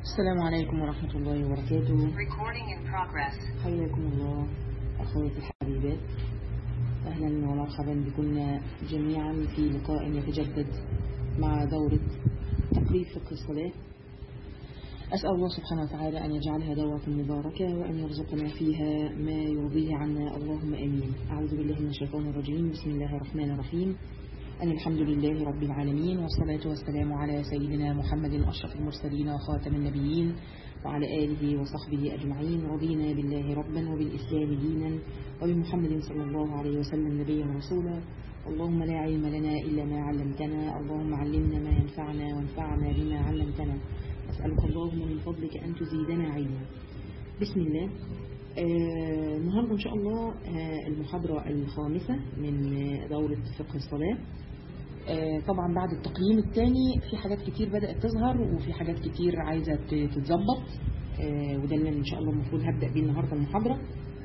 السلام عليكم ورحمة الله وبركاته Recording in progress. حياكم الله أخواتي الحبيبات أهلا ومرحبا بكم جميعا في لقاء يتجدد مع دورة تقريب فقه الصلاة أسأل الله سبحانه وتعالى أن يجعلها دورة مباركة وأن يرزقنا فيها ما يرضيه عنا اللهم آمين أعوذ بالله من الشيطان الرجيم بسم الله الرحمن الرحيم أن الحمد لله رب العالمين والصلاة والسلام على سيدنا محمد أشرف المرسلين وخاتم النبيين وعلى آله وصحبه أجمعين رضينا بالله ربا وبالإسلام دينا وبمحمد صلى الله عليه وسلم نبيا ورسولا اللهم لا علم لنا إلا ما علمتنا اللهم علمنا ما ينفعنا وانفعنا بما علمتنا أسألك اللهم من فضلك أن تزيدنا علما بسم الله آه، النهاردة إن شاء الله آه، المحاضرة الخامسة من آه، دورة فقه الصلاة آه، طبعا بعد التقييم الثاني في حاجات كتير بدأت تظهر وفي حاجات كتير عايزة ت- تتظبط آه، وده اللي إن شاء الله المفروض هبدأ بيه النهاردة المحاضرة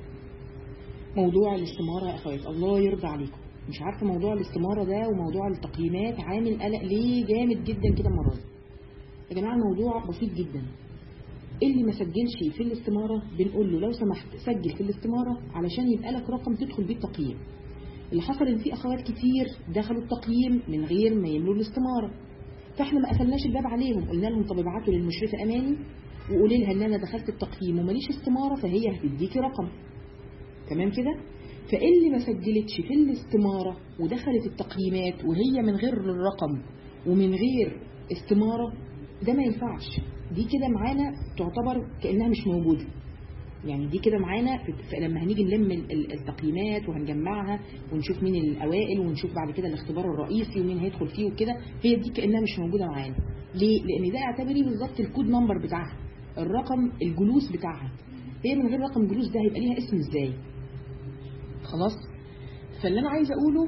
موضوع الاستمارة يا أخوات الله يرضى عليكم مش عارفة موضوع الاستمارة ده وموضوع التقييمات عامل قلق ليه جامد جدا كده المرة دي يا جماعة الموضوع بسيط جدا اللي ما سجلش في الاستمارة بنقول له لو سمحت سجل في الاستمارة علشان يبقى لك رقم تدخل بيه التقييم اللي حصل ان في اخوات كتير دخلوا التقييم من غير ما يملوا الاستمارة فاحنا ما قفلناش الباب عليهم قلنا لهم طب ابعتوا للمشرفة اماني وقولي لها ان انا دخلت التقييم وماليش استمارة فهي هتديكي رقم تمام كده فاللي ما سجلتش في الاستمارة ودخلت التقييمات وهي من غير الرقم ومن غير استمارة ده ما ينفعش دي كده معانا تعتبر كأنها مش موجودة يعني دي كده معانا في- في- لما هنيجي نلم ال- ال- التقييمات وهنجمعها ونشوف مين الأوائل ونشوف بعد كده الاختبار الرئيسي ومين هيدخل فيه وكده هي دي كأنها مش موجودة معانا ليه؟ لأن ده اعتبري بالظبط الكود نمبر بتاعها الرقم الجلوس بتاعها هي من غير رقم جلوس ده هيبقى ليها اسم ازاي خلاص فاللي انا عايزه اقوله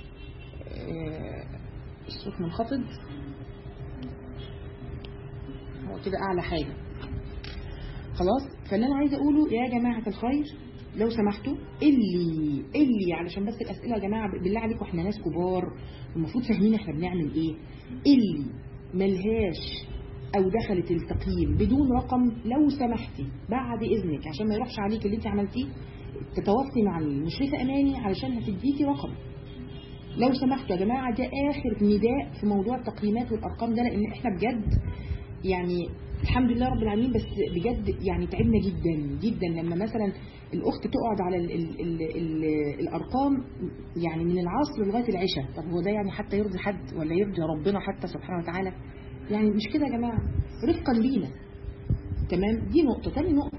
آه، الصوت منخفض هو كده اعلى حاجه خلاص فاللي انا عايزه اقوله يا جماعه الخير لو سمحتوا اللي اللي علشان بس الاسئله يا جماعه بالله عليكم احنا ناس كبار المفروض فاهمين احنا بنعمل ايه اللي ملهاش او دخلت التقييم بدون رقم لو سمحتي بعد اذنك عشان ما يروحش عليك اللي انت عملتيه تتواصلي مع المشرفه اماني علشان هتديكي رقم لو سمحتوا يا جماعه ده اخر نداء في موضوع التقييمات والارقام ده لان احنا بجد يعني الحمد لله رب العالمين بس بجد يعني تعبنا جدا جدا لما مثلا الاخت تقعد على ال ال ال ال الارقام يعني من العصر لغايه العشاء طب هو ده يعني حتى يرضي حد ولا يرضي ربنا حتى سبحانه وتعالى يعني مش كده يا جماعه رفقا بينا تمام دي نقطه تاني نقطه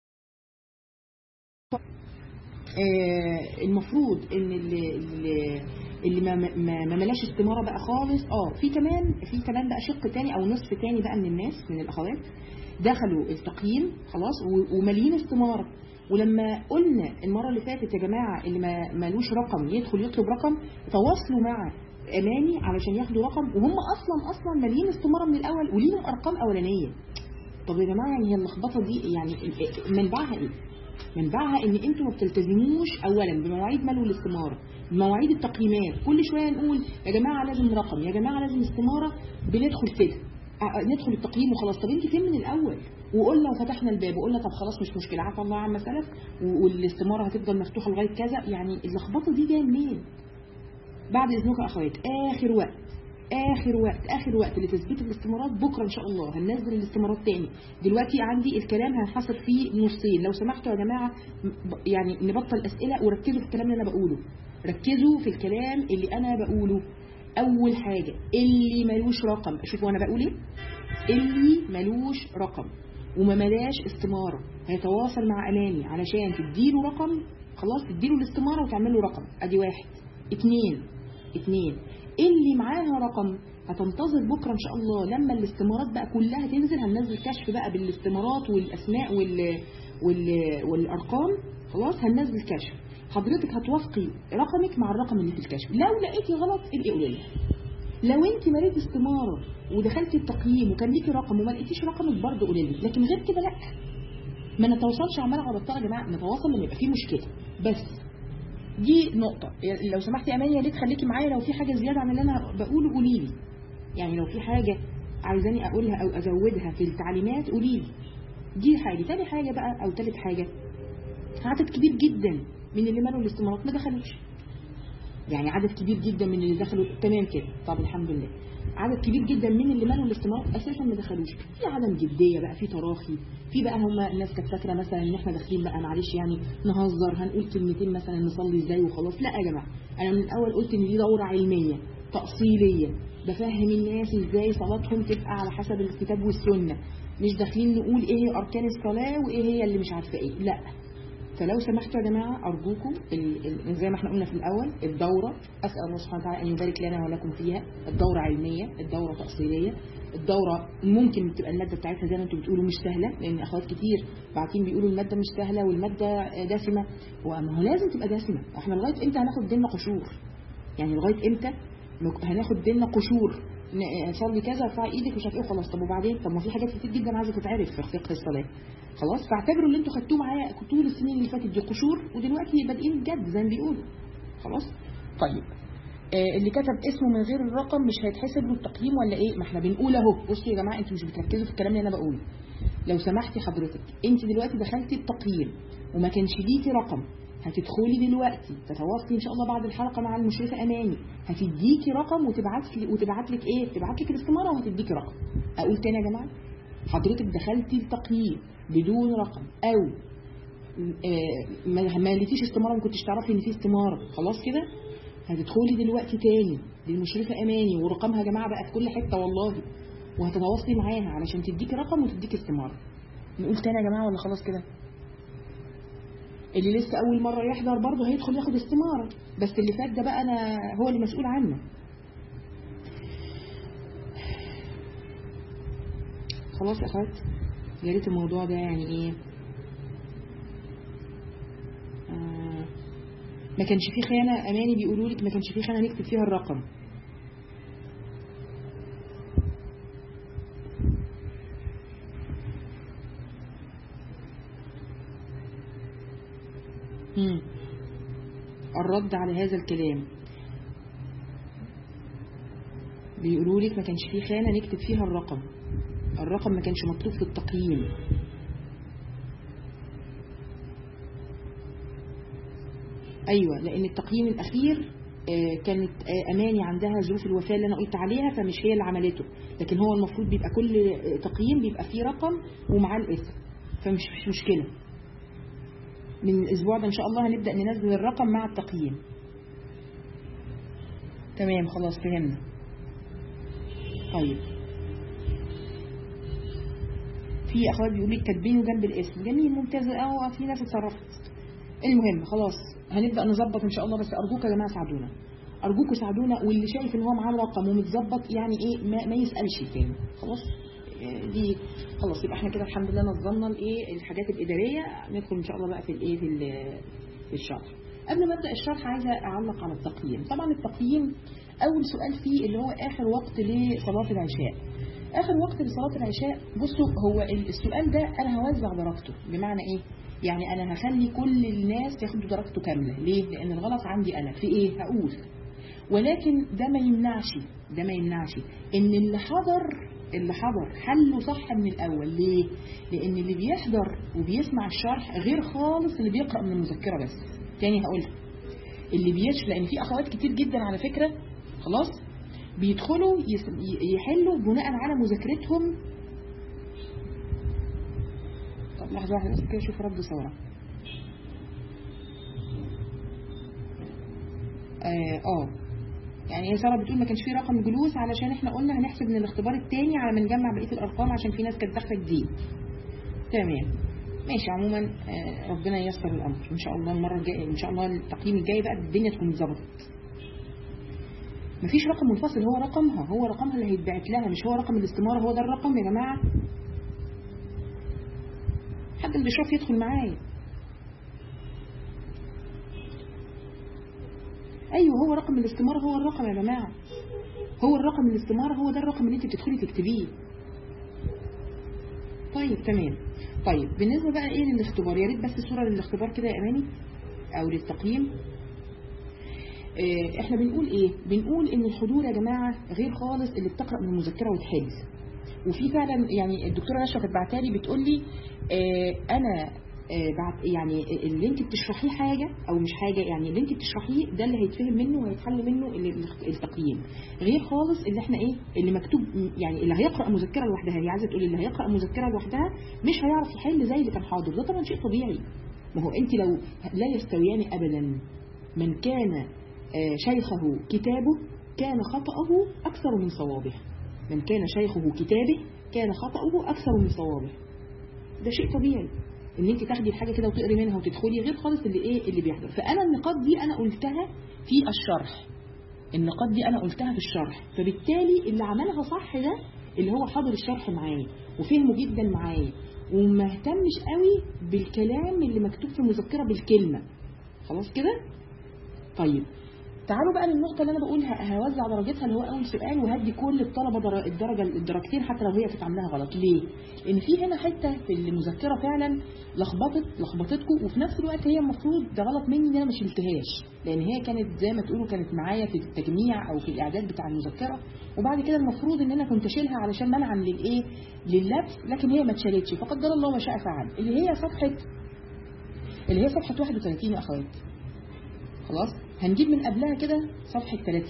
آه، المفروض ان اللي اللي, اللي ما, ما, ما ملاش استماره بقى خالص اه في كمان في كمان بقى شق تاني او نصف تاني بقى من الناس من الاخوات دخلوا التقييم خلاص و- وماليين استماره ولما قلنا المره اللي فاتت يا جماعه اللي ما مالوش رقم يدخل يطلب رقم تواصلوا مع اماني علشان ياخدوا رقم وهم اصلا اصلا ماليين استماره من الاول وليهم ارقام اولانيه طب يا جماعه يعني هي اللخبطه دي يعني منبعها ايه؟ منبعها ان انتوا ما بتلتزموش اولا بمواعيد ملو الاستماره بمواعيد التقييمات كل شويه نقول يا جماعه لازم رقم يا جماعه لازم استماره بندخل كده آه، ندخل التقييم وخلاص طب انت فين من الاول وقلنا وفتحنا الباب وقلنا طب خلاص مش مشكله عفى الله عما سلف و- والاستماره هتفضل مفتوحه لغايه كذا يعني اللخبطه دي جايه منين بعد اذنكم يا اخوات اخر وقت اخر وقت اخر وقت لتثبيت الاستمارات بكره ان شاء الله هننزل الاستمارات تاني دلوقتي عندي الكلام هنحصر فيه نصين لو سمحتوا يا جماعه ب- يعني نبطل اسئله وركزوا في الكلام اللي انا بقوله ركزوا في الكلام اللي انا بقوله اول حاجه اللي ملوش رقم شوفوا انا بقول ايه اللي ملوش رقم وما ملاش استماره هيتواصل مع اماني علشان تديله رقم خلاص تديله الاستماره وتعمل له رقم ادي واحد اتنين اتنين اللي معاها رقم هتنتظر بكره ان شاء الله لما الاستمارات بقى كلها تنزل هننزل كشف بقى بالاستمارات والاسماء وال وال والارقام خلاص هننزل كشف حضرتك هتوافقي رقمك مع الرقم اللي في الكشف لو لقيتي غلط ابقي قولي لها لو انت مليتي استماره ودخلتي التقييم وكان ليكي رقم وما لقيتيش رقمك برضه قولي لي لكن غير كده لا ما نتواصلش عمال على بطال يا جماعه نتواصل لما يبقى في مشكله بس دي نقطة لو سمحتي يا أماني يا ريت خليكي معايا لو في حاجة زيادة عن اللي أنا بقوله قولي لي يعني لو في حاجة عايزاني اقولها او ازودها في التعليمات قولي لي دي حاجه تاني حاجه بقى او تالت حاجه عدد كبير جدا من اللي مالوا الاستمارات ما دخلوش يعني عدد كبير جدا من اللي دخلوا تمام كده طب الحمد لله عدد كبير جدا من اللي مالوا الاستمارات اساسا ما دخلوش في عدم جديه بقى في تراخي في بقى هم الناس كانت فاكره مثلا ان احنا داخلين بقى معلش يعني نهزر هنقول كلمتين مثلا نصلي ازاي وخلاص لا يا جماعه انا من الاول قلت ان دي دوره علميه تاصيليه بفهم الناس ازاي صلاتهم تبقى على حسب الكتاب والسنه مش داخلين نقول ايه هي اركان الصلاه وايه هي اللي مش عارفه ايه لا فلو سمحتوا يا جماعة أرجوكم ال- ال- زي ما احنا قلنا في الأول الدورة أسأل الله سبحانه وتعالى أن يبارك لنا ولكم فيها الدورة علمية الدورة تأصيلية الدورة ممكن تبقى المادة بتاعتها زي ما انتم بتقولوا مش سهلة لأن أخوات كتير باعتين بيقولوا المادة مش سهلة والمادة دسمة وما هو لازم تبقى دسمة احنا لغاية امتى هناخد ديننا قشور يعني لغاية امتى مك- هناخد ديننا قشور ن- صلي كذا ارفعي ايدك مش عارف ايه وخلاص طب وبعدين طب ما في حاجات كتير جدا عايزه تتعرف في فقه الصلاه خلاص فاعتبروا اللي انتوا خدتوه معايا طول السنين اللي فاتت دي قشور ودلوقتي بادئين جد زي ما بيقولوا خلاص طيب آه اللي كتب اسمه من غير الرقم مش هيتحسب له التقييم ولا ايه ما احنا بنقول اهو بصوا يا جماعه انتوا مش بتركزوا في الكلام اللي انا بقوله لو سمحتي حضرتك انت دلوقتي دخلتي التقييم وما كانش ليكي رقم هتدخلي دلوقتي تتواصلي ان شاء الله بعد الحلقه مع المشرفه اماني هتديكي رقم وتبعت لي وتبعت لك ايه تبعت لك الاستماره وهتديكي رقم اقول تاني يا جماعه حضرتك دخلتي التقييم بدون رقم او آه، ما ما لقيتيش استماره ما كنتش تعرفي ان في استماره خلاص كده هتدخلي دلوقتي تاني للمشرفه اماني ورقمها يا جماعه بقى في كل حته والله وهتتواصلي معاها علشان تديكي رقم وتديكي استماره نقول تاني يا جماعه ولا خلاص كده اللي لسه اول مره يحضر برضه هيدخل ياخد استماره بس اللي فات ده بقى انا هو اللي مسؤول عنه خلاص يا اخوات يا ريت الموضوع ده يعني ايه آه ما كانش فيه خيانه اماني بيقولوا لك ما كانش فيه خيانه نكتب فيها الرقم مم. الرد على هذا الكلام بيقولوا لك ما كانش فيه خانة نكتب فيها الرقم الرقم ما كانش مطلوب في التقييم ايوه لان التقييم الاخير آه، كانت آه، اماني عندها ظروف الوفاه اللي انا قلت عليها فمش هي اللي عملته لكن هو المفروض بيبقى كل آه، تقييم بيبقى فيه رقم ومعاه الاسم فمش مش مشكله من الاسبوع ده ان شاء الله هنبدا ننزل الرقم مع التقييم تمام خلاص فهمنا طيب في اخوات بيقول لك كاتبينه جنب الاسم جميل ممتاز اه في ناس اتصرفت المهم خلاص هنبدا نظبط ان شاء الله بس ارجوك يا جماعه ساعدونا ارجوكوا ساعدونا واللي شايف ان هو معاه الرقم ومتظبط يعني ايه ما, ما يسالش تاني خلاص إيه دي خلاص يبقى احنا كده الحمد لله نظمنا الايه الحاجات الاداريه ندخل ان شاء الله بقى في الايه في ال- في الشرح قبل ما ابدا الشرح عايزه اعلق على التقييم طبعا التقييم اول سؤال فيه اللي هو اخر وقت لصلاه العشاء اخر وقت لصلاه العشاء بصوا هو السؤال ده انا هوزع درجته بمعنى ايه يعني انا هخلي كل الناس ياخدوا درجته كامله ليه لان الغلط عندي انا في ايه هقول ولكن ده ما يمنعش ده ما يمنعش ان اللي حضر اللي حضر حله صح من الاول ليه لان اللي بيحضر وبيسمع الشرح غير خالص اللي بيقرا من المذكره بس تاني هقولها اللي بيش لان في اخوات كتير جدا على فكره خلاص بيدخلوا يس- ي- يحلوا بناء على مذاكرتهم طب لحظه واحده بس كده اشوف رد ساره اه آه. يعني هي ساره بتقول ما كانش في رقم جلوس علشان احنا قلنا هنحسب من الاختبار الثاني على ما نجمع بقيه الارقام عشان في ناس كانت داخله جديد تمام ماشي عموما آه، ربنا ييسر الامر ان شاء الله المره الجايه ان شاء الله التقييم الجاي بقى الدنيا تكون ظبطت مفيش رقم منفصل هو رقمها هو رقمها اللي هيتبعت لها مش هو رقم الاستماره هو ده الرقم يا جماعه حد اللي بيشوف يدخل معايا ايوه هو رقم الاستماره هو الرقم يا جماعه هو الرقم الاستماره هو ده الرقم اللي انت بتدخلي تكتبيه طيب تمام طيب بالنسبه بقى ايه للاختبار يا ريت بس صوره للاختبار كده يا اماني او للتقييم آه، احنا بنقول ايه بنقول ان الحضور يا جماعه غير خالص اللي بتقرا من المذكره وتحل وفي فعلا يعني الدكتوره نشوى كانت بعتها لي بتقول لي آه انا آه بعد يعني اللي انت بتشرحيه حاجه او مش حاجه يعني اللي انت بتشرحيه ده اللي هيتفهم منه وهيتحل منه ال- ال- التقييم غير خالص اللي احنا ايه اللي مكتوب يعني اللي هيقرا مذكره لوحدها هي عايزه تقول اللي هيقرا مذكره لوحدها مش هيعرف يحل زي اللي كان حاضر ده طبعا شيء طبيعي ما هو انت لو لا يستويان ابدا من كان آه، شيخه كتابه كان خطأه أكثر من صوابه من كان شيخه كتابه كان خطأه أكثر من صوابه ده شيء طبيعي ان انت تاخدي الحاجه كده وتقري منها وتدخلي غير خالص اللي ايه اللي بيحضر فانا النقاط دي انا قلتها في الشرح النقاط دي انا قلتها في الشرح فبالتالي اللي عملها صح ده اللي هو حاضر الشرح معايا وفهمه جدا معايا وما اهتمش قوي بالكلام اللي مكتوب في المذكره بالكلمه خلاص كده طيب تعالوا بقى للنقطة اللي أنا بقول ه- هوزع درجتها اللي هو أول سؤال وهدي كل الطلبة در- الدرجة الدرجتين حتى لو هي كانت عاملاها غلط، ليه؟ لأن في هنا حتة في المذكرة فعلا لخبطت لخبطتكم وفي نفس الوقت هي المفروض ده غلط مني إن أنا ما شلتهاش، لأن هي كانت زي ما تقولوا كانت معايا في التجميع أو في الإعداد بتاع المذكرة وبعد كده المفروض إن أنا كنت أشيلها علشان منعا للإيه؟ لللبس لكن هي ما اتشالتش فقدر الله ما شاء فعل، اللي هي صفحة اللي هي صفحة 31 يا أخوات. خلاص هنجيب من قبلها كده صفحة 30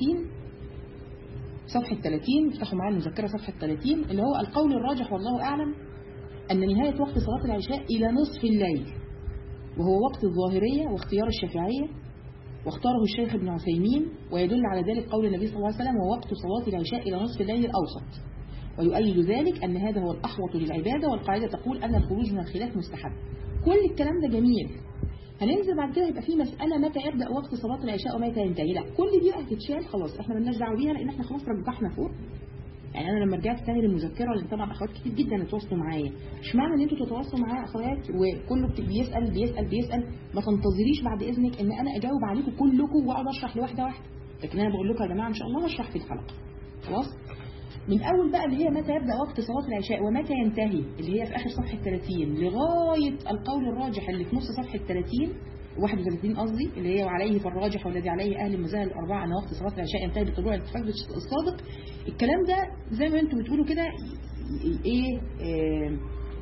صفحة 30 افتحوا معايا المذكرة صفحة 30 اللي هو القول الراجح والله أعلم أن نهاية وقت صلاة العشاء إلى نصف الليل وهو وقت الظاهرية واختيار الشافعية واختاره الشيخ ابن عثيمين ويدل على ذلك قول النبي صلى الله عليه وسلم ووقت صلاة العشاء إلى نصف الليل الأوسط ويؤيد ذلك أن هذا هو الأحوط للعبادة والقاعدة تقول أن الخروج من الخلاف مستحب كل الكلام ده جميل هننزل بعد كده يبقى في مسألة متى يبدأ وقت صلاة العشاء ومتى ينتهي لا كل دي هتتشال خلاص احنا مالناش دعوه بيها لان احنا خلاص رجحنا فوق يعني انا لما رجعت تاني للمذكره لان طبعا اخوات كتير جدا اتواصلوا معايا مش معنى ان انتوا تتواصلوا معايا اخوات وكله بت- بيسال بيسال بيسال ما تنتظريش بعد اذنك ان انا اجاوب عليكم كلكم واقعد اشرح لواحده واحده لكن انا بقول لكم يا جماعه ان شاء الله هشرح في الحلقه خلاص من اول بقى اللي هي متى يبدا وقت صلاه العشاء ومتى ينتهي اللي هي في اخر صفحه 30 لغايه القول الراجح اللي في نص صفحه 30 31 قصدي اللي هي وعليه فالراجح والذي عليه اهل المذاهب الاربعه ان وقت صلاه العشاء ينتهي بطلوع الفجر الصادق الكلام ده زي ما انتم بتقولوا كده ي- ي- ايه آه،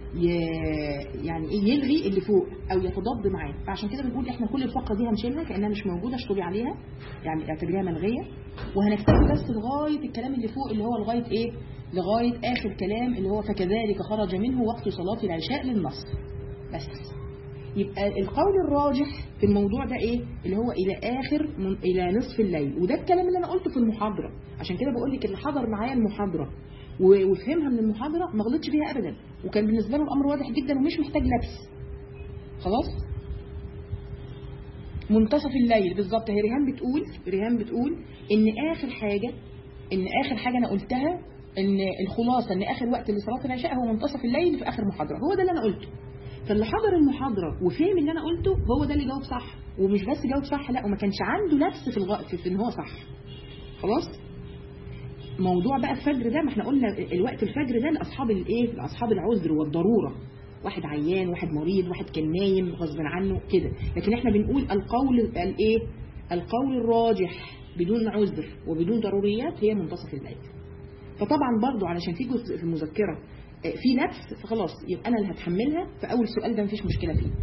ي- يعني ايه يلغي اللي فوق او يتضاد معاه فعشان كده بنقول احنا كل الفقره دي هنشيلها كانها مش موجوده اشطبي عليها يعني اعتبريها ملغيه وهنكتفي بس لغايه الكلام اللي فوق اللي هو لغايه ايه لغايه اخر كلام اللي هو فكذلك خرج منه وقت صلاه العشاء للنصر بس يبقى القول الراجح في الموضوع ده ايه اللي هو الى اخر من الى نصف الليل وده الكلام اللي انا قلته في المحاضره عشان كده بقول لك اللي حضر معايا المحاضره و- وفهمها من المحاضره ما غلطش فيها ابدا وكان بالنسبه له الامر واضح جدا ومش محتاج لبس خلاص منتصف الليل بالظبط هي ريهام بتقول ريهام بتقول ان اخر حاجه ان اخر حاجه انا قلتها ان الخلاصه ان اخر وقت لصلاه العشاء هو منتصف الليل في اخر محاضره هو ده اللي انا قلته فاللي حضر المحاضره وفهم اللي انا قلته هو ده اللي جاوب صح ومش بس جاوب صح لا وما كانش عنده لبس في الغ... في, في ان هو صح خلاص موضوع بقى الفجر ده ما احنا قلنا الوقت الفجر ده لاصحاب الايه لاصحاب العذر والضروره واحد عيان واحد مريض واحد كان نايم غصب عنه كده لكن احنا بنقول القول الايه القول الراجح بدون عذر وبدون ضروريات هي منتصف الليل فطبعا برضو علشان في جزء في المذكره آه، في نفس فخلاص يبقى انا اللي هتحملها فاول سؤال ده مفيش مشكله فيه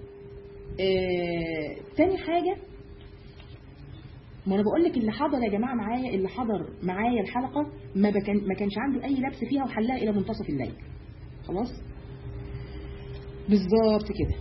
آه، تاني حاجه ما انا بقول لك اللي حضر يا جماعه معايا اللي حضر معايا الحلقه ما بكان ما كانش عنده اي لبس فيها وحلها الى منتصف الليل خلاص بالظبط كده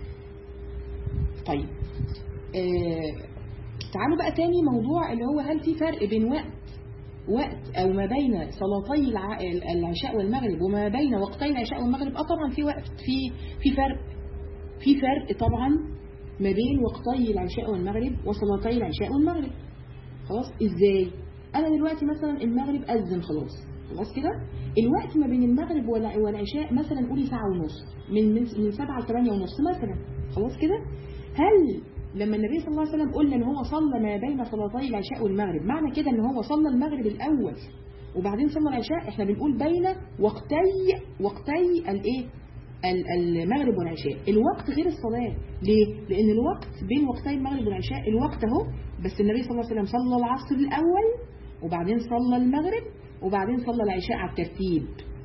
طيب آه تعالوا بقى تاني موضوع اللي هو هل في فرق بين وقت وقت او ما بين صلاتي الع- العشاء والمغرب وما بين وقتي العشاء والمغرب اه طبعا في وقت في في فرق في فرق طبعا ما بين وقتي العشاء والمغرب وصلاتي العشاء والمغرب خلاص ازاي انا دلوقتي مثلا المغرب اذن خلاص خلاص كده الوقت ما بين المغرب والع- والعشاء مثلا قولي ساعه ونص من من من 7 ل 8 ونص مثلا خلاص كده هل لما النبي صلى الله عليه وسلم قلنا ان هو صلى ما بين صلاتي العشاء والمغرب معنى كده ان هو صلى المغرب الاول وبعدين صلى العشاء احنا بنقول بين وقتي وقتي الايه ال- المغرب والعشاء الوقت غير الصلاة ليه؟ لأن الوقت بين وقتي المغرب والعشاء الوقت اهو بس النبي صلى الله عليه وسلم صلى العصر الأول وبعدين صلى المغرب وبعدين صلى العشاء على الترتيب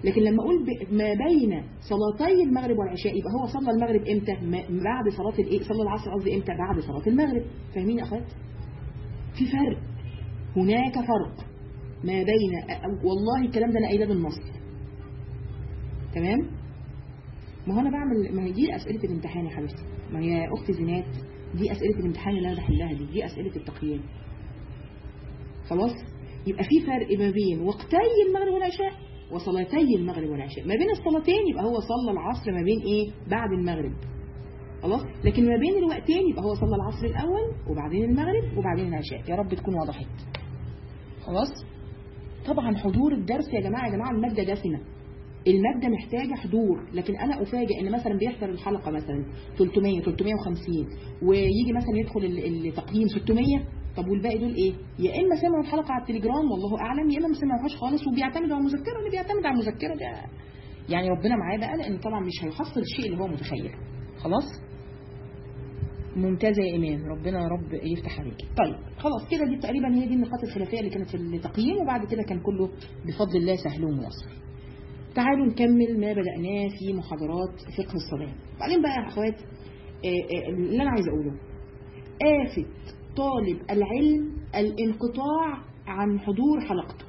لكن لما اقول ب- ما بين صلاتي المغرب والعشاء يبقى هو صلى المغرب امتى ما- بعد صلاه الايه صلى العصر قصدي امتى بعد صلاه المغرب فاهمين يا اخوات في فرق هناك فرق ما بين أ- والله الكلام ده انا قايله بالنص تمام ما هو انا بعمل ما هي دي اسئله الامتحان يا حبيبتي ما هي اختي زينات دي اسئله الامتحان اللي انا بحلها دي دي اسئله التقييم خلاص يبقى في فرق ما بين وقتي المغرب والعشاء وصلاتي المغرب والعشاء ما بين الصلاتين يبقى هو صلى العصر ما بين ايه بعد المغرب خلاص لكن ما بين الوقتين يبقى هو صلى العصر الاول وبعدين المغرب وبعدين العشاء يا رب تكون وضحت خلاص طبعا حضور الدرس يا جماعه يا جماعه الماده دسمه المادة محتاجة حضور لكن أنا أفاجئ إن مثلا بيحضر الحلقة مثلا 300 350 ويجي مثلا يدخل ال- التقييم 600 طب والباقي دول إيه؟ يا إما سمعوا الحلقة على التليجرام والله أعلم يا إما ما سمعوهاش خالص وبيعتمدوا على المذكرة اللي بيعتمد على المذكرة ده يعني ربنا معاه بقى لأن طبعا مش هيحصل الشيء اللي هو متخيله خلاص؟ ممتازة يا إيمان ربنا يا رب يفتح عليك طيب خلاص كده دي تقريبا هي دي النقاط الخلافية اللي كانت في التقييم وبعد كده كان كله بفضل الله سهل وميسر تعالوا نكمل ما بدأناه في محاضرات فقه الصلاة بعدين بقى يا أخوات آه، آه، اللي أنا عايز أقوله آفة طالب العلم الانقطاع عن حضور حلقته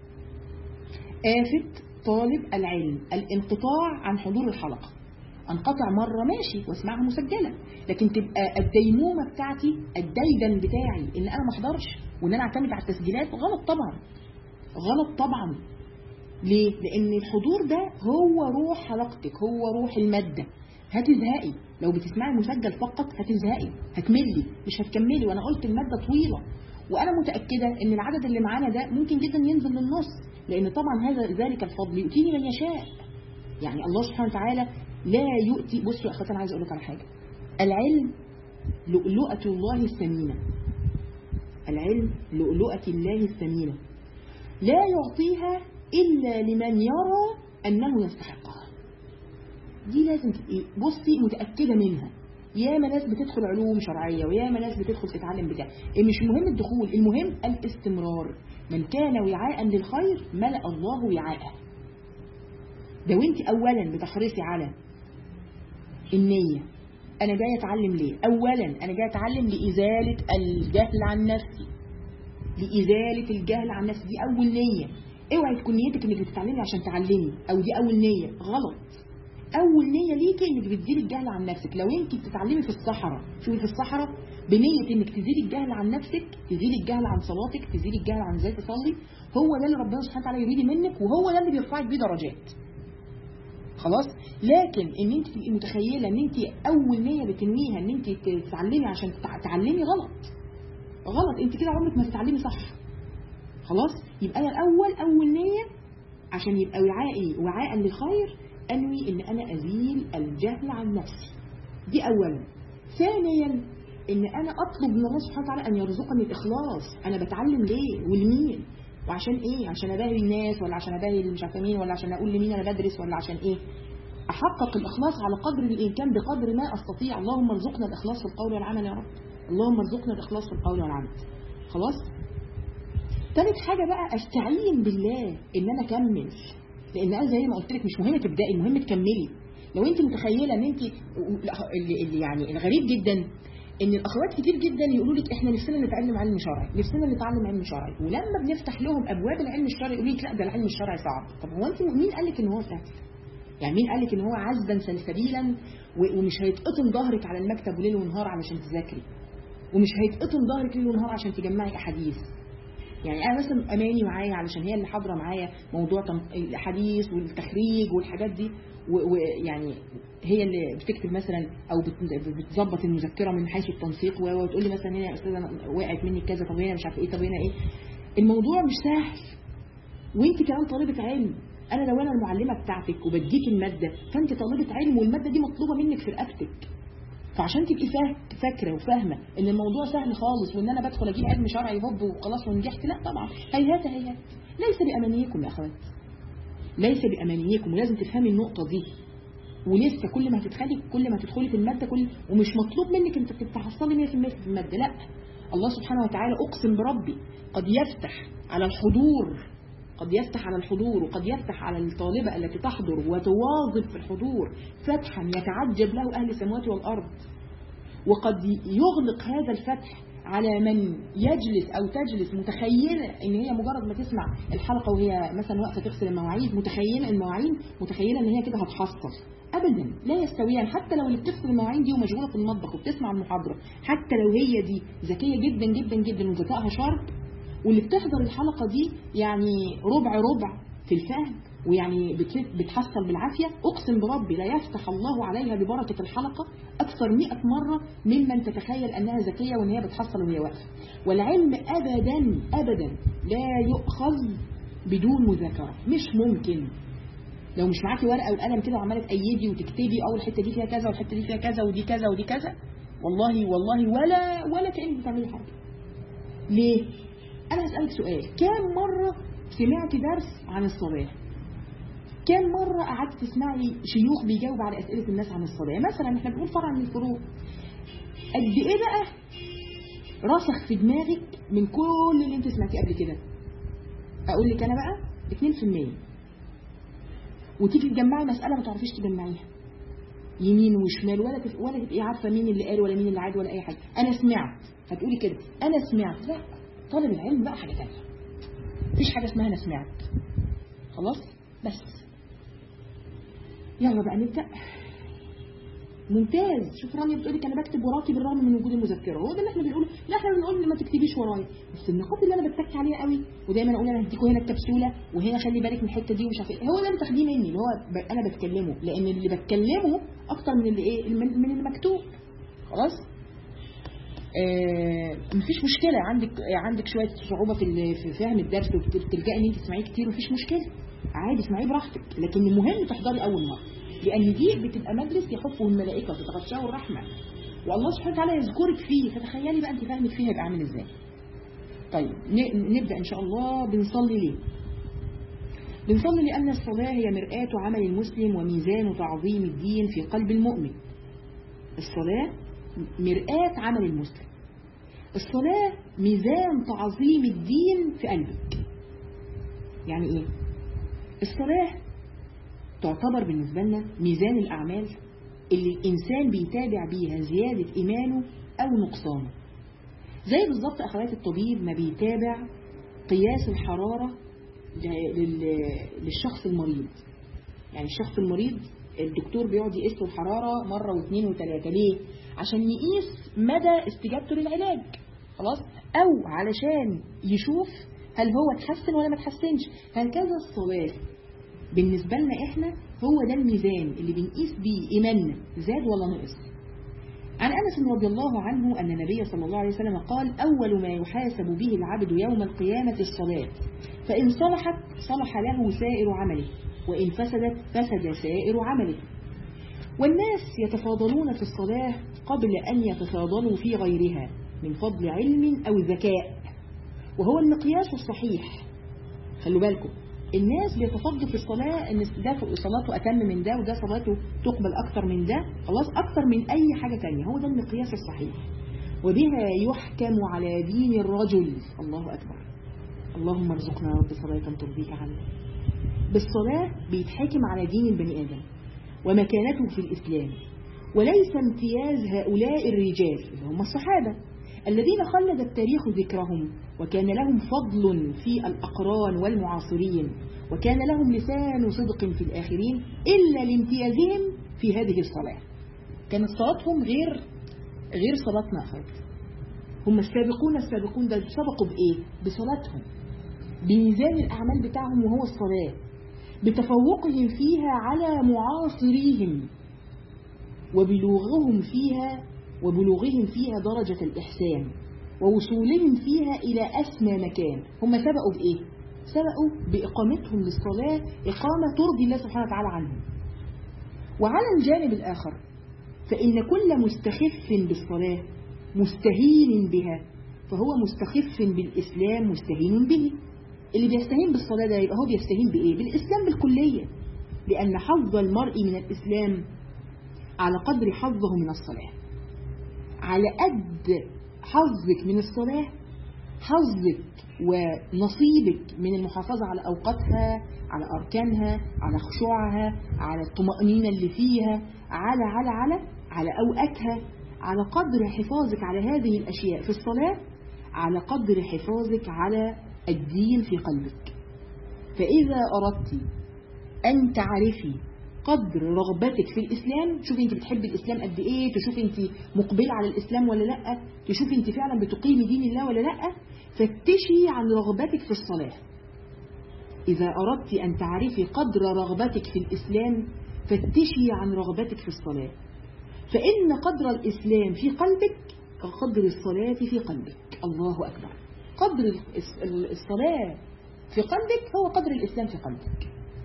آفة طالب العلم الانقطاع عن حضور الحلقة انقطع مرة ماشي واسمعها مسجلة لكن تبقى الديمومة بتاعتي الديدن بتاعي ان انا ما احضرش وان انا اعتمد على التسجيلات غلط طبعا غلط طبعا ليه؟ لأن الحضور ده هو روح حلقتك هو روح المادة هتزهقي لو بتسمعي مسجل فقط هتزهقي هتملي مش هتكملي وأنا قلت المادة طويلة وأنا متأكدة إن العدد اللي معانا ده ممكن جدا ينزل للنص لأن طبعا هذا ذلك الفضل يؤتيه من يشاء يعني الله سبحانه وتعالى لا يؤتي بصوا يا أخواتي أنا عايز أقول لك على حاجة العلم لؤلؤة الله الثمينة العلم لؤلؤة الله الثمينة لا يعطيها إلا لمن يرى أنه يستحقها دي لازم تبقي بصي متأكدة منها ياما ناس بتدخل علوم شرعية وياما ناس بتدخل تتعلم بتاع إيه مش مهم الدخول المهم الاستمرار من كان وعاء للخير ملأ الله وعاءه ده وانت أولا بتحرصي على النية أنا جاي أتعلم ليه أولا أنا جاي أتعلم لإزالة الجهل عن نفسي لإزالة الجهل عن نفسي دي أول نية اوعي تكون نيتك انك بتتعلمي عشان تعلمي او دي اول نية غلط اول نية ليكي انك بتزيلي الجهل عن نفسك لو انت بتتعلمي في الصحراء شوفي في الصحراء بنية انك تزيلي الجهل عن نفسك تزيلي الجهل عن صلاتك تزيلي الجهل عن ازاي تصلي هو ده اللي ربنا سبحانه وتعالى يريد منك وهو ده اللي بيرفعك بيه درجات خلاص لكن ان انت تبقي متخيله ان انت اول نيه بتنويها ان انت تتعلمي عشان تتع- تعلمي غلط غلط انت كده عمرك ما تتعلمي صح خلاص يبقى انا الاول اول نيه عشان يبقى وعائي وعاء للخير انوي ان انا ازيل الجهل عن نفسي دي اولا ثانيا ان انا اطلب من الله سبحانه وتعالى ان يرزقني الاخلاص انا بتعلم ليه ولمين وعشان ايه عشان اباهي الناس ولا عشان اباهي اللي مش عارفه مين ولا عشان اقول لمين انا بدرس ولا عشان ايه احقق الاخلاص على قدر الامكان بقدر ما استطيع اللهم ارزقنا الاخلاص في القول والعمل يا رب اللهم ارزقنا الاخلاص في القول والعمل خلاص تالت حاجة بقى استعين بالله ان انا اكمل لان انا زي ما قلت لك مش مهم تبدأي المهم تكملي لو انت متخيلة ان انت اللي اللي يعني الغريب جدا ان الاخوات كتير جدا يقولوا لك احنا نفسنا نتعلم علم شرعي نفسنا نتعلم علم شرعي ولما بنفتح لهم ابواب العلم الشرعي يقولوا لك لا ده العلم الشرعي صعب طب هو انت مين قال لك ان هو سهل يعني مين قال لك ان هو عذبا سلسبيلا و- ومش هيتقطم ظهرك على المكتب وليل ونهار علشان تذاكري ومش هيتقطم ظهرك ليل ونهار عشان تجمعي احاديث يعني انا مثلا اماني معايا علشان هي اللي حاضره معايا موضوع تم- الاحاديث والتخريج والحاجات دي و- ويعني هي اللي بتكتب مثلا او بت- بتظبط المذكره من حيث التنسيق و- وتقول لي مثلا هنا يا استاذه أنا وقعت مني كذا طب هنا مش عارفه ايه طب هنا ايه الموضوع مش سهل وانت كمان طالبه علم انا لو انا المعلمه بتاعتك وبديك الماده فانت طالبه علم والماده دي مطلوبه منك في رقبتك فعشان تبقي فا- فاكره وفاهمه ان الموضوع سهل خالص وان انا بدخل اجيب علم شرعي هوب وخلاص ونجحت لا طبعا هيهات هيهات ليس بامانيكم يا اخوات ليس بامانيكم ولازم تفهمي النقطه دي ولسه كل ما هتدخلي كل ما تدخلي في الماده كل ومش مطلوب منك انت تتحصلي 100% في الماده لا الله سبحانه وتعالى اقسم بربي قد يفتح على الحضور قد يفتح على الحضور وقد يفتح على الطالبة التي تحضر وتواظب في الحضور فتحا يتعجب له أهل السماوات والأرض وقد يغلق هذا الفتح على من يجلس أو تجلس متخيلة إن هي مجرد ما تسمع الحلقة وهي مثلا واقفة تغسل المواعيد متخيلة المواعين متخيلة إن هي كده هتحصل أبدا لا يستويان حتى لو اللي بتغسل المواعين دي ومشغولة في المطبخ وبتسمع المحاضرة حتى لو هي دي ذكية جدا جدا جدا وذكائها شارب واللي بتحضر الحلقة دي يعني ربع ربع في الفهم ويعني بت- بتحصل بالعافية أقسم بربي لا يفتح الله عليها ببركة الحلقة أكثر مئة مرة ممن تتخيل أنها ذكية وأن هي بتحصل وهي واقفة والعلم أبدا أبدا لا يؤخذ بدون مذاكرة مش ممكن لو مش معاكي ورقة والقلم كده وعمالة تأيدي وتكتبي أول الحتة دي فيها كذا والحتة دي فيها كذا ودي كذا ودي كذا والله والله ولا ولا كأنك بتعملي حاجة ليه؟ أنا هسألك سؤال كم مرة سمعت درس عن الصلاة؟ كم مرة قعدت تسمعي شيوخ بيجاوب على أسئلة الناس عن الصلاة مثلا احنا بنقول فرع من الفروع قد إيه بقى رسخ في دماغك من كل اللي انت سمعتيه قبل كده أقول لك أنا بقى 2% وتيجي تجمعي مسألة ما تعرفيش تجمعيها يمين وشمال ولا تف... ولا تبقي عارفة مين اللي قال ولا مين اللي عاد ولا أي حاجة أنا سمعت هتقولي كده أنا سمعت لا طالب العلم بقى حاجة تانية مفيش حاجة اسمها أنا سمعت خلاص بس يلا بقى نبدأ ممتاز شوف رانيا بتقولي انا بكتب وراكي بالرغم من وجود المذكره هو ده اللي احنا بنقوله لا احنا بنقول ما تكتبيش ورايا بس النقاط اللي انا بتك عليها قوي ودايما اقول انا هديكوا هنا الكبسوله وهنا خلي بالك من الحته دي ومش عارف ايه هو ده اللي بتاخديه مني اللي هو ب... انا بتكلمه لان اللي بتكلمه اكتر من اللي ايه من, من اللي مكتوب خلاص آه مفيش مشكله عندك عندك شويه صعوبه في ال- في فهم الدرس وبتلجئي ان انت تسمعيه كتير مفيش مشكله عادي اسمعيه براحتك لكن المهم تحضري اول مره لان دي بتبقى مجلس يحفه الملائكه وتتغشاه الرحمه والله سبحانه وتعالى يذكرك فيه فتخيلي بقى انت فهمك فيه هيبقى عامل ازاي طيب ن- نبدا ان شاء الله بنصلي ليه بنصلي لأن الصلاة هي مرآة عمل المسلم وميزان تعظيم الدين في قلب المؤمن الصلاة مرآة عمل المسلم الصلاة ميزان تعظيم الدين في قلبك يعني ايه الصلاة تعتبر بالنسبة لنا ميزان الأعمال اللي الإنسان بيتابع بيها زيادة إيمانه أو نقصانه زي بالظبط أخوات الطبيب ما بيتابع قياس الحرارة لل- للشخص المريض يعني الشخص المريض الدكتور بيقعد يقيس له الحرارة مرة واثنين وثلاثة ليه؟ عشان يقيس مدى استجابته للعلاج خلاص؟ أو علشان يشوف هل هو اتحسن ولا ما اتحسنش هكذا الصلاة بالنسبة لنا احنا هو ده الميزان اللي بنقيس بيه إيماننا زاد ولا نقص عن أنس رضي الله عنه أن النبي صلى الله عليه وسلم قال أول ما يحاسب به العبد يوم القيامة الصلاة فإن صلحت صلح له سائر عمله وإن فسدت فسد سائر عمله والناس يتفاضلون في الصلاة قبل أن يتفاضلوا في غيرها من فضل علم أو ذكاء وهو المقياس الصحيح خلوا بالكم الناس بيتفضلوا في الصلاة ان ده صلاته أتم من ده وده صلاته تقبل أكتر من ده خلاص أكتر من أي حاجة تانية هو ده المقياس الصحيح وبها يحكم على دين الرجل الله أكبر اللهم ارزقنا يا رب صلاة ترضيك عنه بالصلاة بيتحاكم على دين البني آدم ومكانته في الإسلام وليس امتياز هؤلاء الرجال اللي هم الصحابة الذين خلد التاريخ ذكرهم وكان لهم فضل في الأقران والمعاصرين وكان لهم لسان صدق في الآخرين إلا لامتيازهم في هذه الصلاة كانت صلاتهم غير غير صلاتنا أخوات هم السابقون السابقون ده سبقوا بإيه؟ بصلاتهم بميزان الأعمال بتاعهم وهو الصلاة بتفوقهم فيها على معاصريهم وبلوغهم فيها وبلوغهم فيها درجة الإحسان ووصولهم فيها إلى أسمى مكان هم سبقوا بإيه؟ سبقوا بإقامتهم للصلاة إقامة ترضي الله سبحانه وتعالى عنهم وعلى الجانب الآخر فإن كل مستخف بالصلاة مستهين بها فهو مستخف بالإسلام مستهين به اللي بيستهين بالصلاة ده يبقى هو بيستهين بإيه؟ بالإسلام بالكلية لأن حظ المرء من الإسلام على قدر حظه من الصلاة على قد حظك من الصلاة حظك ونصيبك من المحافظة على أوقاتها على أركانها على خشوعها على الطمأنينة اللي فيها على على على على أوقاتها على قدر حفاظك على هذه الأشياء في الصلاة على قدر حفاظك على الدين في قلبك فإذا أردت أن تعرفي قدر رغبتك في الإسلام شوفي أنت بتحبي الإسلام قد إيه تشوفي أنت مقبلة على الإسلام ولا لأ تشوفي أنت فعلا بتقيمي دين الله ولا لأ فتشي عن رغبتك في الصلاة إذا أردت أن تعرفي قدر رغبتك في الإسلام فتشي عن رغبتك في الصلاة فإن قدر الإسلام في قلبك كقدر الصلاة في قلبك الله أكبر قدر الصلاة في قلبك هو قدر الإسلام في قلبك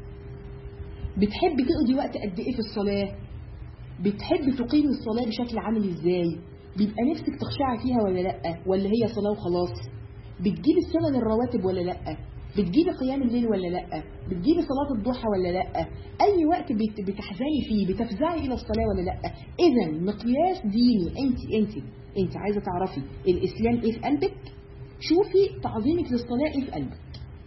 بتحب تقضي وقت قد إيه في الصلاة بتحب تقيم الصلاة بشكل عامل إزاي بيبقى نفسك تخشعي فيها ولا لأ ولا هي صلاة وخلاص بتجيب السنن الرواتب ولا لأ بتجيبي قيام الليل ولا لا بتجيبي صلاة الضحى ولا لا اي وقت بتحزني فيه بتفزعي الى الصلاة ولا لا اذا مقياس ديني انت انت انت عايزة تعرفي الاسلام ايه في قلبك شوفي تعظيمك للصلاة ايه في قلبك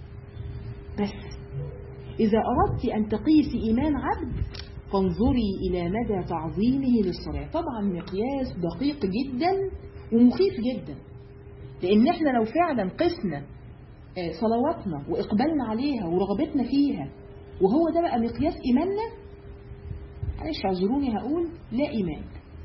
بس اذا اردت ان تقيسي ايمان عبد فانظري الى مدى تعظيمه للصلاة طبعا مقياس دقيق جدا ومخيف جدا لان احنا لو فعلا قسنا صلواتنا وإقبالنا عليها ورغبتنا فيها وهو ده بقى مقياس إيماننا معلش اعذروني هقول لا إيمان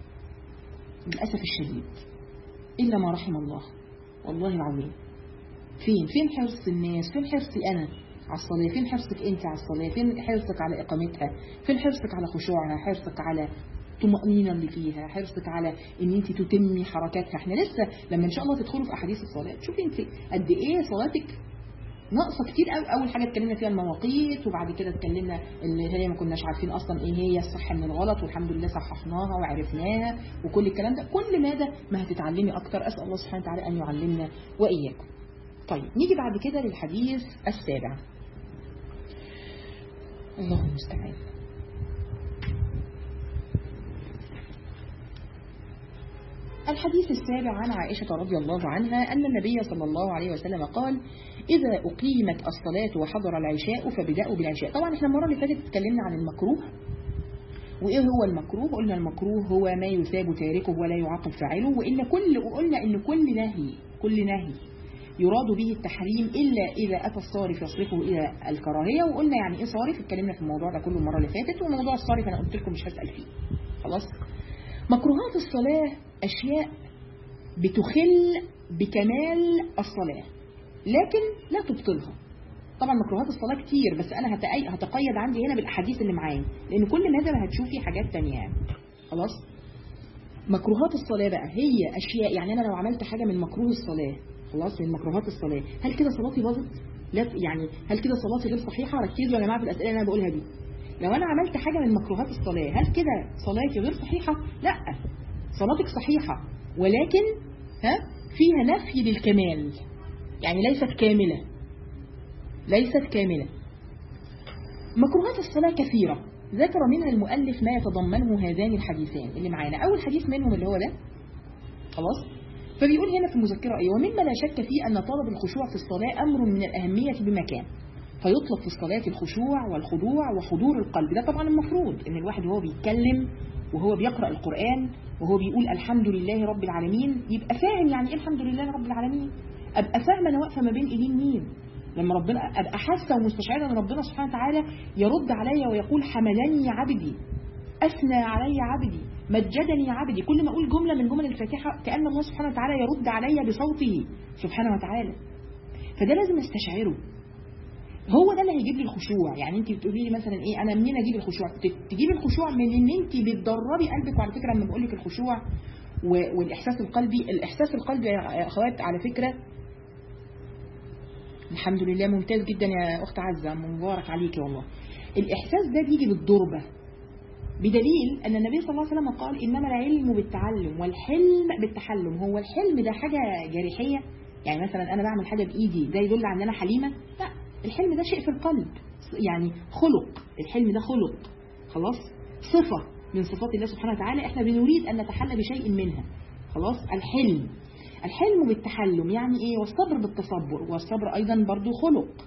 للأسف الشديد إلا ما رحم الله والله العظيم فين فين حرص الناس فين حرصي أنا على الصلاة فين حرصك أنت على الصلاة فين حرصك على إقامتها فين حرصك على خشوعها حرصك على الطمأنينة اللي فيها حرصك على ان انت تتمي حركاتها احنا لسه لما ان شاء الله تدخلوا في احاديث الصلاة تشوفي انت قد ايه صلاتك ناقصه كتير قوي اول حاجه اتكلمنا فيها المواقيت وبعد كده اتكلمنا اللي هي ما كناش عارفين اصلا ايه هي الصح من الغلط والحمد لله صححناها وعرفناها وكل الكلام ده كل ماذا ما هتتعلمي اكتر اسال الله سبحانه وتعالى ان يعلمنا واياكم طيب نيجي بعد كده للحديث السابع الله المستعان الحديث السابع عن عائشة رضي الله عنها أن النبي صلى الله عليه وسلم قال إذا أقيمت الصلاة وحضر العشاء فبدأوا بالعشاء طبعا احنا المرة اللي فاتت اتكلمنا عن المكروه وإيه هو المكروه قلنا المكروه هو ما يثاب تاركه ولا يعاقب فاعله وإن كل وقلنا إن كل نهي كل نهي يراد به التحريم إلا إذا أتى الصارف يصرفه إلى الكراهية وقلنا يعني إيه صارف اتكلمنا في الموضوع ده كله المرة اللي فاتت وموضوع الصارف أنا قلت لكم مش هسأل فيه خلاص مكروهات الصلاة أشياء بتخل بكمال الصلاة لكن لا تبطلها طبعا مكروهات الصلاة كتير بس أنا هتقيد عندي هنا بالأحاديث اللي معايا لأن كل ماذا هتشوفي حاجات تانية يعني. خلاص مكروهات الصلاة بقى هي أشياء يعني أنا لو عملت حاجة من مكروه الصلاة خلاص من مكروهات الصلاة هل كده صلاتي باظت؟ لا يعني هل كده صلاتي غير صحيحة؟ ركزوا يا جماعة في الأسئلة اللي أنا بقولها دي لو أنا عملت حاجة من مكروهات الصلاة هل كده صلاتي غير صحيحة؟ لا صلاتك صحيحة ولكن ها فيها نفي للكمال يعني ليست كاملة ليست كاملة مكروهات الصلاة كثيرة ذكر منها المؤلف ما يتضمنه هذان الحديثان اللي معانا أول حديث منهم اللي هو ده خلاص فبيقول هنا في المذكرة أيه ومما لا شك فيه أن طلب الخشوع في الصلاة أمر من الأهمية بمكان فيطلب في الصلاة الخشوع والخضوع وحضور القلب ده طبعا المفروض ان الواحد وهو بيتكلم وهو بيقرأ القرآن وهو بيقول الحمد لله رب العالمين يبقى فاهم يعني ايه الحمد لله رب العالمين ابقى فاهمه انا واقفه ما بين ايدين مين لما ربنا ابقى حاسه ومستشعره ان ربنا سبحانه وتعالى يرد عليا ويقول حملني عبدي اثنى علي عبدي مجدني عبدي كل ما اقول جمله من جمل الفاتحه كان الله سبحانه وتعالى يرد علي بصوته سبحانه وتعالى فده لازم استشعره هو ده اللي هيجيب لي الخشوع يعني انت بتقولي لي مثلا ايه انا منين اجيب الخشوع تجيب الخشوع من ان انت بتدربي قلبك وعلى فكره لما بقول لك الخشوع والاحساس القلبي الاحساس القلبي يا اخوات على فكره الحمد لله ممتاز جدا يا اخت عزه مبارك عليكي والله الاحساس ده بيجي بالضربه بدليل ان النبي صلى الله عليه وسلم قال انما العلم بالتعلم والحلم بالتحلم هو الحلم ده حاجه جارحيه يعني مثلا انا بعمل حاجه بايدي ده يدل على ان انا حليمه لا الحلم ده شيء في القلب يعني خلق الحلم ده خلق خلاص صفة من صفات الله سبحانه وتعالى احنا بنريد أن نتحلى بشيء منها خلاص الحلم الحلم بالتحلم يعني ايه والصبر بالتصبر والصبر ايضا برضو خلق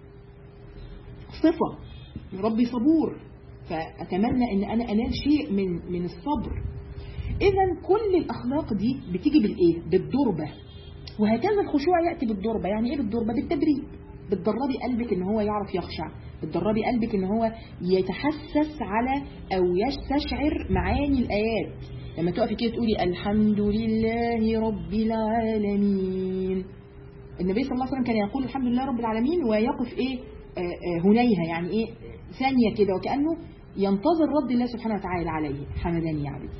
صفة ربي صبور فأتمنى أن أنا أنال شيء من من الصبر إذا كل الأخلاق دي بتيجي بالإيه؟ بالدربة وهكذا الخشوع يأتي بالدربة يعني إيه بالدربة؟ بالتدريب بتدربي قلبك ان هو يعرف يخشع بتدربي قلبك ان هو يتحسس على او يستشعر معاني الايات لما تقفي كده تقولي الحمد لله رب العالمين النبي صلى الله عليه وسلم كان يقول الحمد لله رب العالمين ويقف ايه آه، آه، هنيها يعني ايه ثانية كده وكأنه ينتظر رد الله سبحانه وتعالى عليه حمداني يا عبدي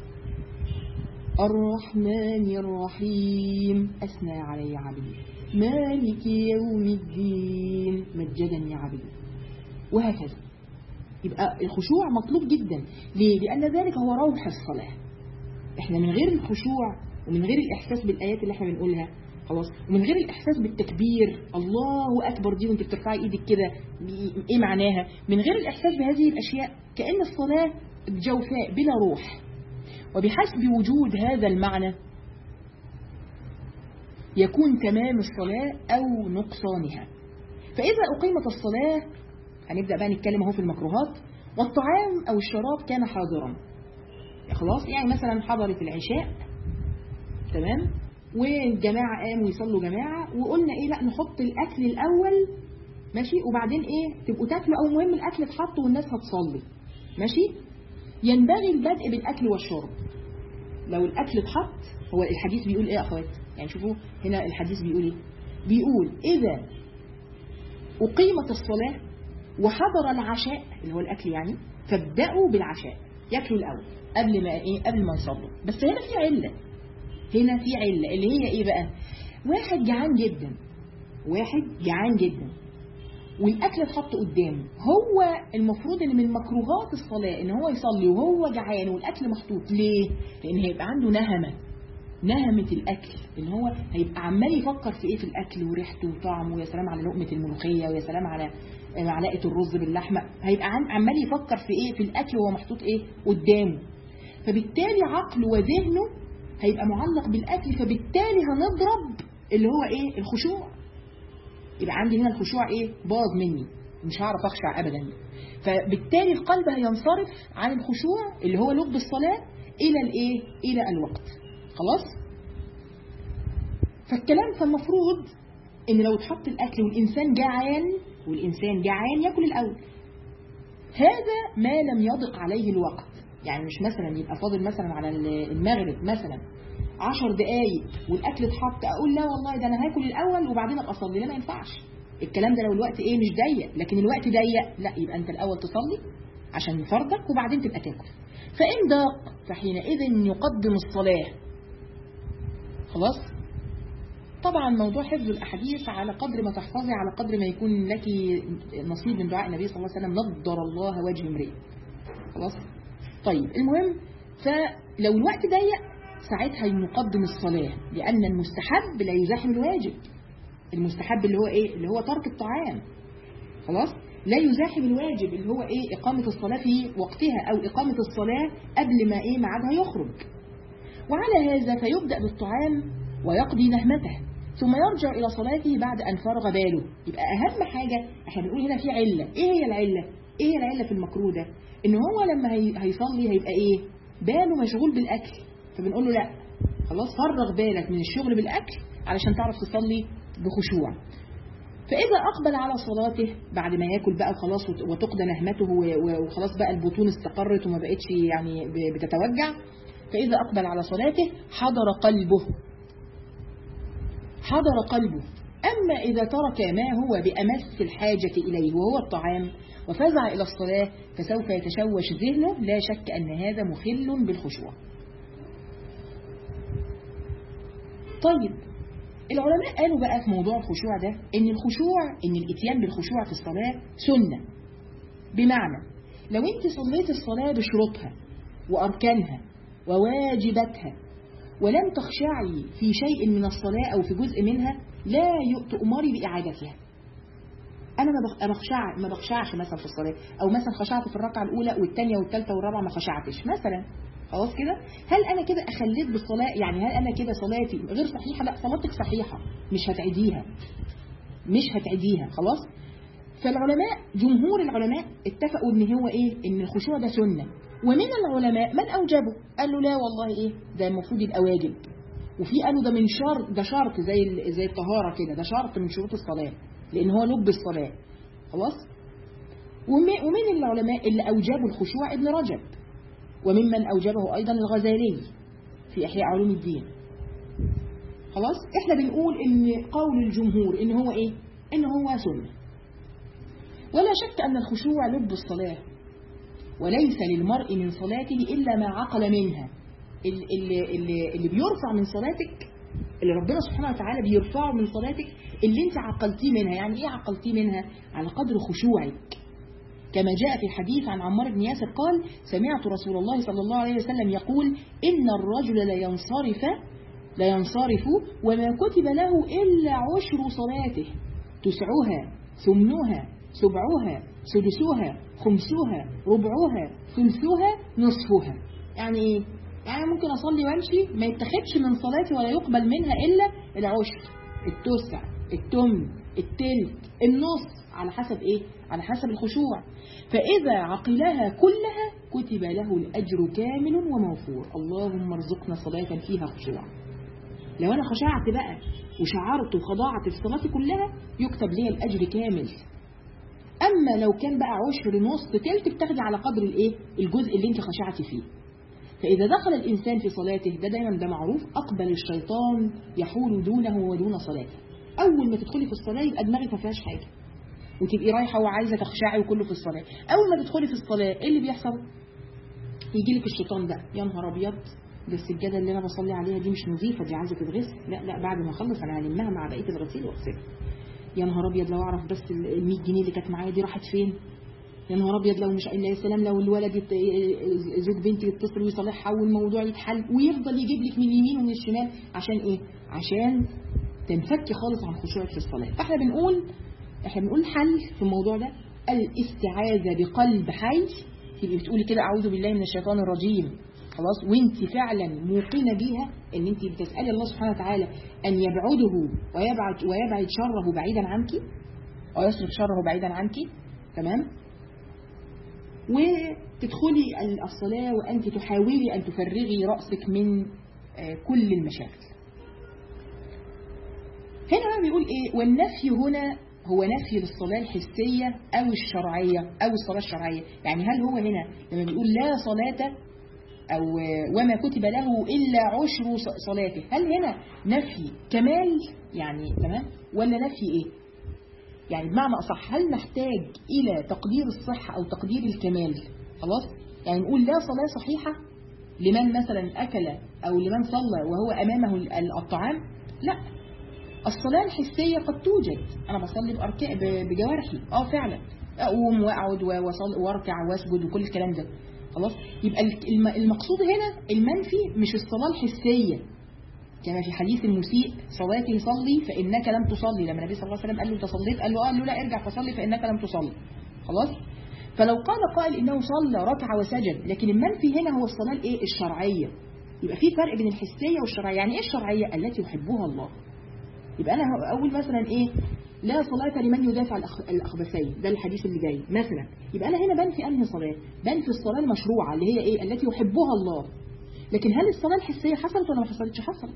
الرحمن الرحيم أثنى علي عبدي مالك يوم الدين مجدني عبدي وهكذا يبقى الخشوع مطلوب جدا ليه؟ لأن ذلك هو روح الصلاة احنا من غير الخشوع ومن غير الإحساس بالآيات اللي احنا بنقولها خلاص ومن غير الإحساس بالتكبير الله أكبر دي وانت بترفعي ايدك كده ايه معناها من غير الإحساس بهذه الأشياء كأن الصلاة جوفاء بلا روح وبحسب وجود هذا المعنى يكون تمام الصلاة أو نقصانها فإذا أقيمت الصلاة هنبدأ بقى نتكلم اهو في المكروهات والطعام أو الشراب كان حاضرا خلاص يعني مثلا حضرت العشاء تمام والجماعة قاموا يصلوا جماعة وقلنا ايه لا نحط الأكل الأول ماشي وبعدين ايه تبقوا تاكلوا أو مهم الأكل اتحط والناس هتصلي ماشي ينبغي البدء بالأكل والشرب لو الأكل اتحط هو الحديث بيقول ايه يا أخوات يعني شوفوا هنا الحديث بيقول ايه بيقول إذا أقيمت الصلاة وحضر العشاء اللي هو الأكل يعني فابدأوا بالعشاء ياكلوا الأول قبل ما ايه قبل ما يصلوا بس هنا في علة هنا في علة اللي هي ايه بقى واحد جعان جدا واحد جعان جدا والاكل اتحط قدامه هو المفروض ان من مكروهات الصلاه ان هو يصلي وهو جعان والاكل محطوط ليه لان هيبقى عنده نهمه نهمة الأكل إن هو هيبقى عمال يفكر في إيه في الأكل وريحته وطعمه ويا سلام على لقمة الملوخية ويا سلام على معلقة الرز باللحمة هيبقى عمال يفكر في إيه في الأكل وهو محطوط إيه قدامه فبالتالي عقله وذهنه هيبقى معلق بالأكل فبالتالي هنضرب اللي هو إيه الخشوع يبقى عندي هنا الخشوع إيه باظ مني مش هعرف أخشع أبدا فبالتالي القلب هينصرف عن الخشوع اللي هو لب الصلاة إلى الإيه إلى الوقت خلاص فالكلام فالمفروض ان لو اتحط الاكل والانسان جعان والانسان جعان ياكل الاول هذا ما لم يضق عليه الوقت يعني مش مثلا يبقى فاضل مثلا على المغرب مثلا عشر دقايق والاكل اتحط اقول لا والله ده انا هاكل الاول وبعدين ابقى اصلي لا ما ينفعش الكلام ده لو الوقت ايه مش ضيق لكن الوقت ضيق لا يبقى انت الاول تصلي عشان فرضك وبعدين تبقى تاكل فان ضاق فحينئذ يقدم الصلاه خلاص طبعا موضوع حفظ الأحاديث على قدر ما تحفظي على قدر ما يكون لك نصيب من دعاء النبي صلى الله عليه وسلم نضر الله وجه امرئ خلاص طيب المهم فلو الوقت ضيق ساعتها نقدم الصلاة لأن المستحب لا يزاحم الواجب المستحب اللي هو إيه اللي هو ترك الطعام خلاص لا يزاحم الواجب اللي هو إيه إقامة الصلاة في وقتها أو إقامة الصلاة قبل ما إيه ميعادها يخرج وعلى هذا فيبدأ بالطعام ويقضي نهمته ثم يرجع إلى صلاته بعد أن فرغ باله يبقى أهم حاجة احنا بنقول هنا في علة إيه هي العلة؟ إيه هي العلة في المكروه ده؟ إن هو لما هي هيصلي هيبقى إيه؟ باله مشغول بالأكل فبنقول له لا خلاص فرغ بالك من الشغل بالأكل علشان تعرف تصلي بخشوع فإذا أقبل على صلاته بعد ما ياكل بقى خلاص وتقضى نهمته وخلاص بقى البطون استقرت وما بقتش يعني بتتوجع فإذا أقبل على صلاته حضر قلبه حضر قلبه أما إذا ترك ما هو بأمس الحاجة إليه وهو الطعام وفزع إلى الصلاة فسوف يتشوش ذهنه لا شك أن هذا مخل بالخشوع طيب العلماء قالوا بقى في موضوع الخشوع ده ان الخشوع ان الاتيان بالخشوع في الصلاة سنة بمعنى لو انت صليت الصلاة بشروطها وأركانها وواجباتها ولم تخشعي في شيء من الصلاة أو في جزء منها لا تؤمري بإعادتها أنا ما بخشع ما بخشعش مثلا في الصلاة أو مثلا خشعت في الركعة الأولى والثانية والثالثة والرابعة ما خشعتش مثلا خلاص كده هل انا كده اخليت بالصلاه يعني هل انا كده صلاتي غير صحيحه لا صلاتك صحيحه مش هتعيديها مش هتعيديها خلاص فالعلماء جمهور العلماء اتفقوا ان هو ايه ان الخشوع ده سنه ومن العلماء من اوجبه قال له لا والله ايه ده المفروض يبقى واجب وفي قالوا ده من شرط ده شرط زي ال- زي الطهاره كده ده شرط من شروط الصلاه لان هو لب الصلاه خلاص وم- ومن العلماء اللي اوجبوا الخشوع ابن رجب وممن اوجبه ايضا الغزالي في احياء علوم الدين خلاص احنا بنقول ان قول الجمهور ان هو ايه ان هو سنه ولا شك ان الخشوع لب الصلاه وليس للمرء من صلاته الا ما عقل منها ال- اللي, اللي, اللي بيرفع من صلاتك اللي ربنا سبحانه وتعالى بيرفعه من صلاتك اللي انت عقلتيه منها يعني ايه عقلتيه منها على قدر خشوعك كما جاء في حديث عن عمار بن ياسر قال سمعت رسول الله صلى الله عليه وسلم يقول إن الرجل لينصرف لينصرف وما كتب له إلا عشر صلاته تسعها ثمنها سبعها سدسها خمسها ربعها ثلثها نصفها يعني ايه؟ يعني ممكن اصلي وامشي ما يتخذش من صلاتي ولا يقبل منها الا العشر التسع التمن التلت النص على حسب ايه على حسب الخشوع فاذا عقلها كلها كتب له الاجر كامل وموفور اللهم ارزقنا صلاه فيها خشوع لو انا خشعت بقى وشعرت وخضعت في صلاتي كلها يكتب لي الاجر كامل اما لو كان بقى عشر نص تلت بتاخدي على قدر الايه الجزء اللي انت خشعتي فيه فإذا دخل الإنسان في صلاته ده دايما ده معروف أقبل الشيطان يحول دونه ودون صلاته أول ما تدخلي في الصلاة يبقى دماغك ما فيهاش حاجة وتبقي رايحة وعايزة تخشعي وكله في الصلاة أول ما تدخلي في الصلاة إيه اللي بيحصل؟ يجي لك الشيطان بقى يا نهار أبيض ده السجادة اللي أنا بصلي عليها دي مش نظيفة دي عايزة تتغسل لا لا بعد ما أخلص أنا هلمها مع بقية الغسيل وأغسلها يا نهار أبيض لو أعرف بس ال 100 جنيه اللي كانت معايا دي راحت فين يا نهار ابيض لو مش يا سلام لو الولد يت... زوج بنتي يتصل ويصالحها والموضوع يتحل ويفضل يجيب لك من اليمين ومن الشمال عشان ايه؟ عشان تنفكي خالص عن خشوعك في الصلاه فاحنا بنقول احنا بنقول حل في الموضوع ده الاستعاذه بقلب حي تبقي بتقولي كده اعوذ بالله من الشيطان الرجيم خلاص وانت فعلا موقنه بيها ان انت بتسالي الله سبحانه وتعالى ان يبعده ويبعد ويبعد شره بعيدا عنك ويصرف شره بعيدا عنك تمام وتدخلي الصلاة وأنت تحاولي أن تفرغي رأسك من كل المشاكل هنا بقى بيقول إيه والنفي هنا هو نفي للصلاة الحسية أو الشرعية أو الصلاة الشرعية يعني هل هو هنا لما بيقول لا صلاة أو وما كتب له إلا عشر صلاته هل هنا نفي كمال يعني تمام ولا نفي إيه يعني بمعنى أصح هل نحتاج إلى تقدير الصحة أو تقدير الكمال خلاص يعني نقول لا صلاة صحيحة لمن مثلا أكل أو لمن صلى وهو أمامه الطعام لا الصلاة الحسية قد توجد أنا بصلي بأركاء بجوارحي آه فعلا أقوم وأقعد وأصل وأركع وأسجد وكل الكلام ده خلاص يبقى المقصود هنا المنفي مش الصلاة الحسية كما في حديث المسيء صلاتي صلي فإنك لم تصلي لما النبي صلى الله عليه وسلم قال له تصليت قال له قال له لا ارجع فصلي فإنك لم تصلي خلاص فلو قال قائل إنه صلى ركع وسجد لكن المنفي هنا هو الصلاة الإيه الشرعية يبقى في فرق بين الحسية والشرعية يعني إيه الشرعية التي يحبها الله يبقى أنا أقول مثلا إيه لا صلاة لمن يدافع الأخبثين ده الحديث اللي جاي مثلا يبقى أنا هنا بنفي أنهي صلاة بنفي الصلاة المشروعة اللي هي إيه التي يحبها الله لكن هل الصلاة الحسية حصلت ولا ما حصلتش حصلت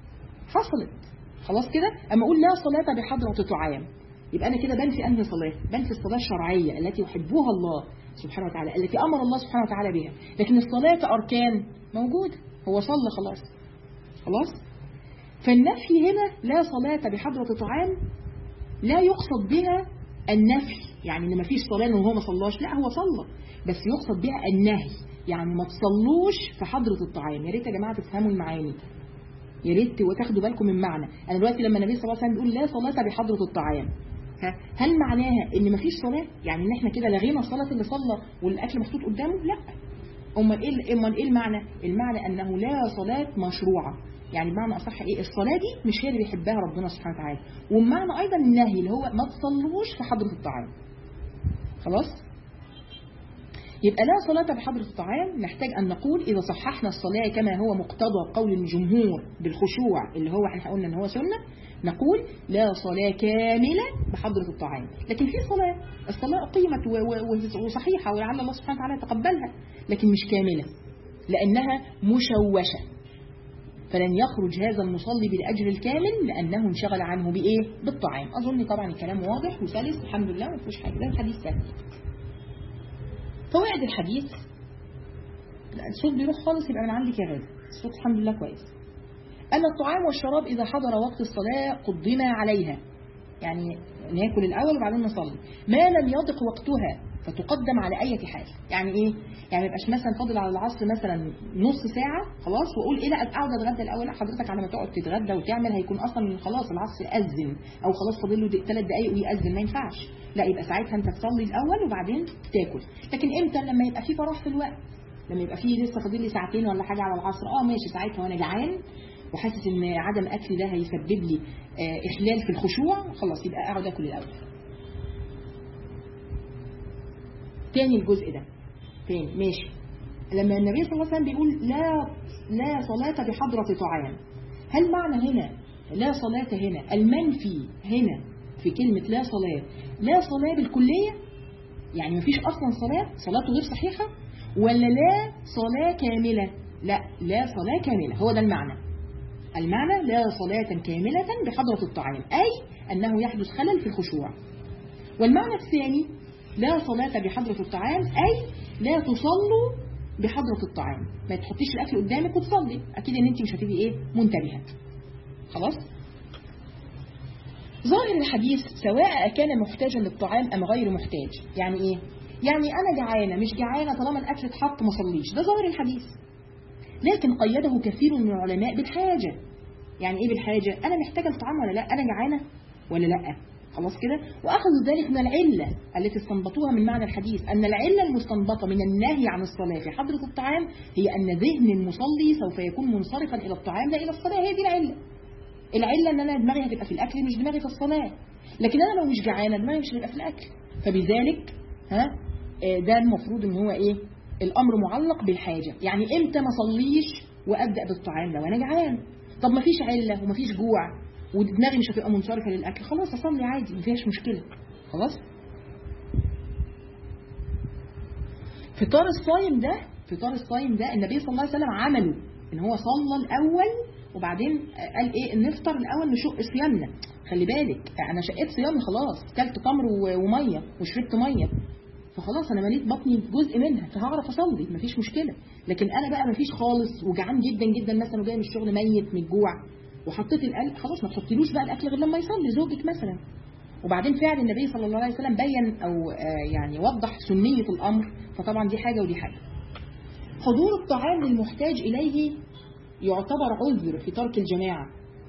حصلت خلاص كده اما اقول لا صلاة بحضرة طعام يبقى انا كده بنفي انهي صلاة بنفي الصلاة الشرعية التي يحبها الله سبحانه وتعالى التي امر الله سبحانه وتعالى بها لكن الصلاة كأركان موجودة هو صلى خلاص خلاص فالنفي هنا لا صلاة بحضرة طعام لا يقصد بها النفي يعني ان مفيش صلاة وهو ما صلاش لا هو صلى بس يقصد بها النهي يعني ما تصلوش في حضرة الطعام يا ريت يا جماعة تفهموا المعاني يا ريت وتاخدوا بالكم من معنى انا دلوقتي لما النبي صلى الله عليه وسلم بيقول لا صلاة بحضرة الطعام ها هل معناها ان مفيش صلاة يعني ان احنا كده لغينا الصلاة اللي صلى والاكل محطوط قدامه لا امال ايه امال ايه المعنى المعنى انه لا صلاة مشروعة يعني بمعنى اصح ايه الصلاة دي مش هي اللي بيحبها ربنا سبحانه وتعالى ومعنى ايضا النهي اللي هو ما تصلوش في حضرة الطعام خلاص يبقى لا صلاة بحضرة الطعام نحتاج أن نقول إذا صححنا الصلاة كما هو مقتضى قول الجمهور بالخشوع اللي هو احنا قلنا ان هو سنة نقول لا صلاة كاملة بحضرة الطعام لكن في صلاة الصلاة أقيمت و- و- وصحيحة ولعل الله سبحانه وتعالى يتقبلها لكن مش كاملة لأنها مشوشة فلن يخرج هذا المصلي بالأجر الكامل لأنه انشغل عنه بإيه؟ بالطعام أظن طبعا الكلام واضح وسلس الحمد لله ما فيهوش حاجة ده الحديث سهل فوائد الحديث لا الصوت بيروح خالص يبقى من عندك يا غالي الصوت الحمد لله كويس أن الطعام والشراب إذا حضر وقت الصلاة قدم عليها يعني ناكل الأول وبعدين نصلي ما لم يضق وقتها فتقدم على أي حال يعني إيه؟ يعني ما يبقاش مثلا فاضل على العصر مثلا نص ساعة خلاص وأقول إيه لا أقعد أتغدى الأول لا حضرتك على ما تقعد تتغدى وتعمل هيكون أصلا خلاص العصر أذن أو خلاص فاضل له ثلاث دقايق ويأذن ما ينفعش لا يبقى ساعتها أنت تصلي الأول وبعدين تاكل لكن إمتى لما يبقى في فراغ في الوقت لما يبقى فيه لسه فاضل لي ساعتين ولا حاجة على العصر اه ماشي ساعتها وانا جعان وحاسس ان عدم اكلي ده هيسبب لي آه، اخلال في الخشوع خلاص يبقى اقعد اكل الاول تاني الجزء ده تاني ماشي لما النبي صلى الله عليه وسلم بيقول لا لا صلاة بحضرة طعام هل معنى هنا لا صلاة هنا المنفي هنا في كلمة لا صلاة لا صلاة بالكلية يعني مفيش أصلا صلاة صلاته غير صحيحة ولا لا صلاة كاملة لا لا صلاة كاملة هو ده المعنى المعنى لا صلاة كاملة بحضرة الطعام أي أنه يحدث خلل في الخشوع والمعنى الثاني لا صلاة بحضرة الطعام أي لا تصلوا بحضرة الطعام ما تحطيش الأكل قدامك وتصلي أكيد أن أنت مش هتبقي إيه منتبهة خلاص ظاهر الحديث سواء كان محتاجا للطعام أم غير محتاج يعني إيه يعني أنا جعانة مش جعانة طالما الأكل اتحط ما صليش ده ظاهر الحديث لكن قيده كثير من العلماء بالحاجة يعني ايه بالحاجة انا محتاجة الطعام ولا لا انا جعانة ولا لا خلاص كده واخذوا ذلك من العلة التي استنبطوها من معنى الحديث ان العلة المستنبطة من النهي عن الصلاة في حضرة الطعام هي ان ذهن المصلي سوف يكون منصرفا الى الطعام لا الى الصلاة هي دي العلة العلة ان انا دماغي هتبقى في الاكل مش دماغي في الصلاة لكن انا لو مش جعانة دماغي مش هتبقى في الاكل فبذلك ها آه، ده المفروض ان هو ايه الامر معلق بالحاجة يعني امتى ما اصليش وابدا بالطعام لو انا جعان طب ما فيش علة وما فيش جوع ودماغي مش هتبقى منصرفة للاكل خلاص اصلي عادي ما فيهاش مشكلة خلاص فطار الصايم ده فطار الصايم ده النبي صلى الله عليه وسلم عمله ان هو صلى الاول وبعدين قال ايه نفطر الاول نشق صيامنا خلي بالك انا شقيت صيامي خلاص كلت تمر و- وميه وشربت ميه فخلاص انا مليت بطني جزء منها فهعرف اصلي مفيش مشكله لكن انا بقى مفيش خالص وجعان جدا جدا مثلا وجاي من الشغل ميت من الجوع وحطيت القلب خلاص ما تحطيلوش بقى الاكل غير لما يصلي زوجك مثلا وبعدين فعل النبي صلى الله عليه وسلم بين او آه، يعني وضح سنيه الامر فطبعا دي حاجه ودي حاجه حضور الطعام للمحتاج اليه يعتبر عذر في ترك الجماعه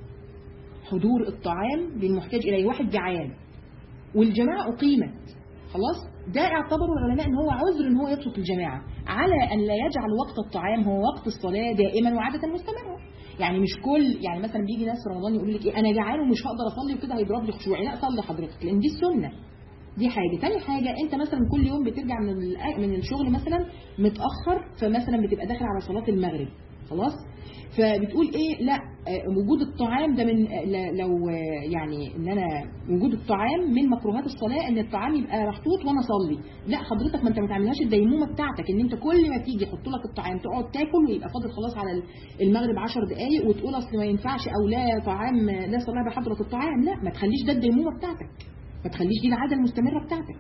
حضور الطعام للمحتاج اليه واحد جعان والجماعه اقيمت خلاص ده اعتبروا العلماء ان هو عذر ان هو يترك الجماعه على ان لا يجعل وقت الطعام هو وقت الصلاه دائما وعاده مستمره يعني مش كل يعني مثلا بيجي ناس في رمضان يقول لك ايه انا جعان ومش هقدر اصلي وكده هيضرب لي خشوعي لا صلي حضرتك لان دي السنه دي حاجه تاني حاجه انت مثلا كل يوم بترجع من الأ- من الشغل مثلا متاخر فمثلا بتبقى داخل على صلاه المغرب خلاص فبتقول ايه لا آه، وجود الطعام ده من آه، ل- لو آه، يعني ان انا وجود الطعام من مكروهات الصلاه ان الطعام يبقى محطوط وانا اصلي لا حضرتك ما انت ما تعملهاش الديمومه بتاعتك ان انت كل ما تيجي يحط لك الطعام تقعد تاكل ويبقى فاضل خلاص على المغرب 10 دقائق وتقول اصل ما ينفعش او لا طعام لا صلاه بحضره الطعام لا ما تخليش ده الديمومه بتاعتك ما تخليش دي العاده المستمره بتاعتك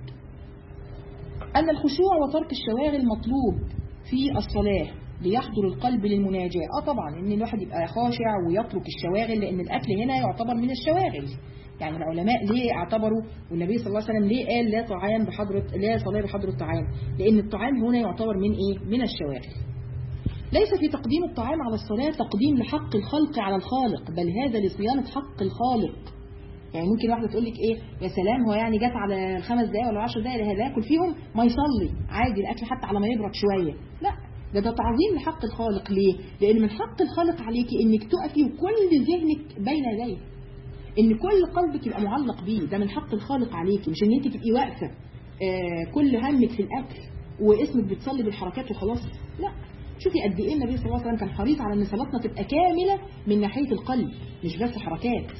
أن الخشوع وترك الشواغل مطلوب في الصلاة ليحضر القلب للمناجاة اه طبعا ان الواحد يبقى خاشع ويترك الشواغل لان الاكل هنا يعتبر من الشواغل يعني العلماء ليه اعتبروا والنبي صلى الله عليه وسلم ليه قال لا طعام بحضرة لا صلاة بحضرة الطعام لان الطعام هنا يعتبر من ايه من الشواغل ليس في تقديم الطعام على الصلاة تقديم لحق الخلق على الخالق بل هذا لصيانة حق الخالق يعني ممكن واحدة تقول لك ايه يا سلام هو يعني جت على الخمس دقايق ولا 10 دقايق اللي هياكل فيهم ما يصلي عادي الاكل حتى على ما يبرد شوية لا ده ده تعظيم لحق الخالق ليه لان من حق الخالق عليكي انك تقفي وكل ذهنك بين يديه ان كل قلبك يبقى معلق بيه ده من حق الخالق عليكي مش ان انت تبقي واقفه آه كل همك في الاكل واسمك بتصلي بالحركات وخلاص لا شوفي قد ايه النبي صلى الله عليه وسلم كان حريص على ان صلاتنا تبقى كامله من ناحيه القلب مش بس حركات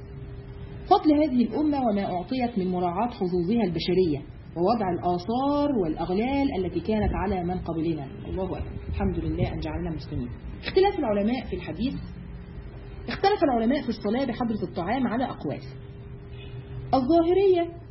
فضل هذه الأمة وما أعطيت من مراعاة حظوظها البشرية ووضع الآثار والأغلال التي كانت على من قبلنا الله أكبر الحمد لله أن جعلنا مسلمين اختلاف العلماء في الحديث اختلف العلماء في الصلاة بحضرة الطعام على أقوال الظاهرية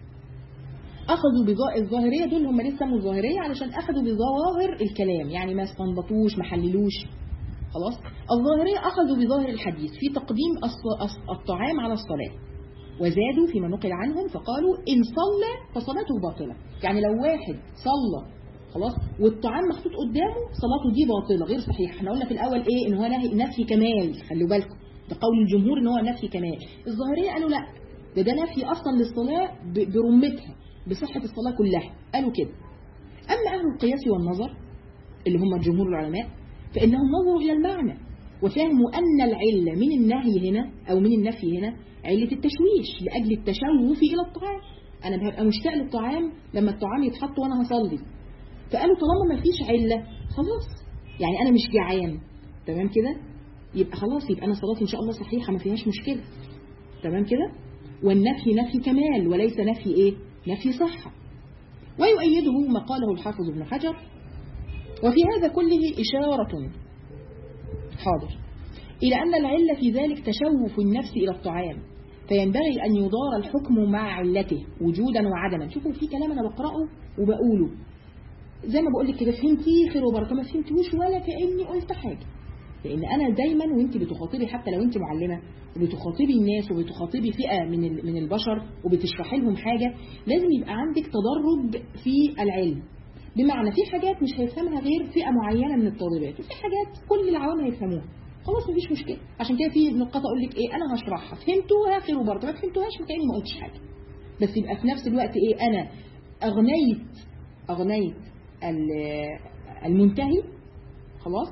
أخذوا بظاهر الظاهرية دول هم لسه من الظاهرية علشان أخذوا بظواهر الكلام يعني ما استنبطوش ما حللوش خلاص الظاهرية أخذوا بظاهر الحديث في تقديم الص- الص- الطعام على الصلاة وزادوا فيما نقل عنهم فقالوا إن صلى فصلاته باطلة يعني لو واحد صلى خلاص والطعام محطوط قدامه صلاته دي باطلة غير صحيحة احنا قلنا في الأول إيه إن هو نهي- نفي كمال خلوا بالكم ده قول الجمهور إن هو نفي كمال الظاهرية قالوا لا ده ده نفي أصلا للصلاة ب- برمتها بصحة الصلاة كلها قالوا كده أما أهل القياس والنظر اللي هم جمهور العلماء فإنهم نظروا إلى المعنى وفهموا أن العلة من النهي هنا أو من النفي هنا علة التشويش لأجل التشوف إلى الطعام أنا ببقى مشتاق للطعام لما الطعام يتحط وأنا هصلي فقالوا طالما ما فيش علة خلاص يعني أنا مش جعان تمام كده يبقى خلاص يبقى أنا صلاتي إن شاء الله صحيحة ما فيهاش مشكلة تمام كده والنفي نفي كمال وليس نفي إيه نفي صحة ويؤيده ما قاله الحافظ ابن حجر وفي هذا كله إشارة حاضر إلى أن العلة في ذلك تشوف النفس إلى الطعام فينبغي أن يدار الحكم مع علته وجودا وعدما شوفوا في كلام أنا بقرأه وبقوله زي ما بقول لك كده فهمتيه خير وبركة ما فهمتوش ولا كأني قلت حاجة لأن أنا دايما وأنت بتخاطبي حتى لو أنت معلمة وبتخاطبي الناس وبتخاطبي فئة من ال- من البشر وبتشرحي لهم حاجة لازم يبقى عندك تدرج في العلم بمعنى في حاجات مش هيفهمها غير فئة معينة من الطالبات وفي حاجات كل العوام هيفهموها خلاص مفيش مشكلة عشان كده في نقاط أقول لك إيه أنا هشرحها فهمتوها خير وبركة ما فهمتوهاش كأني ما قلتش حاجة بس يبقى في نفس الوقت إيه أنا أغنيت أغنيت ال- المنتهي خلاص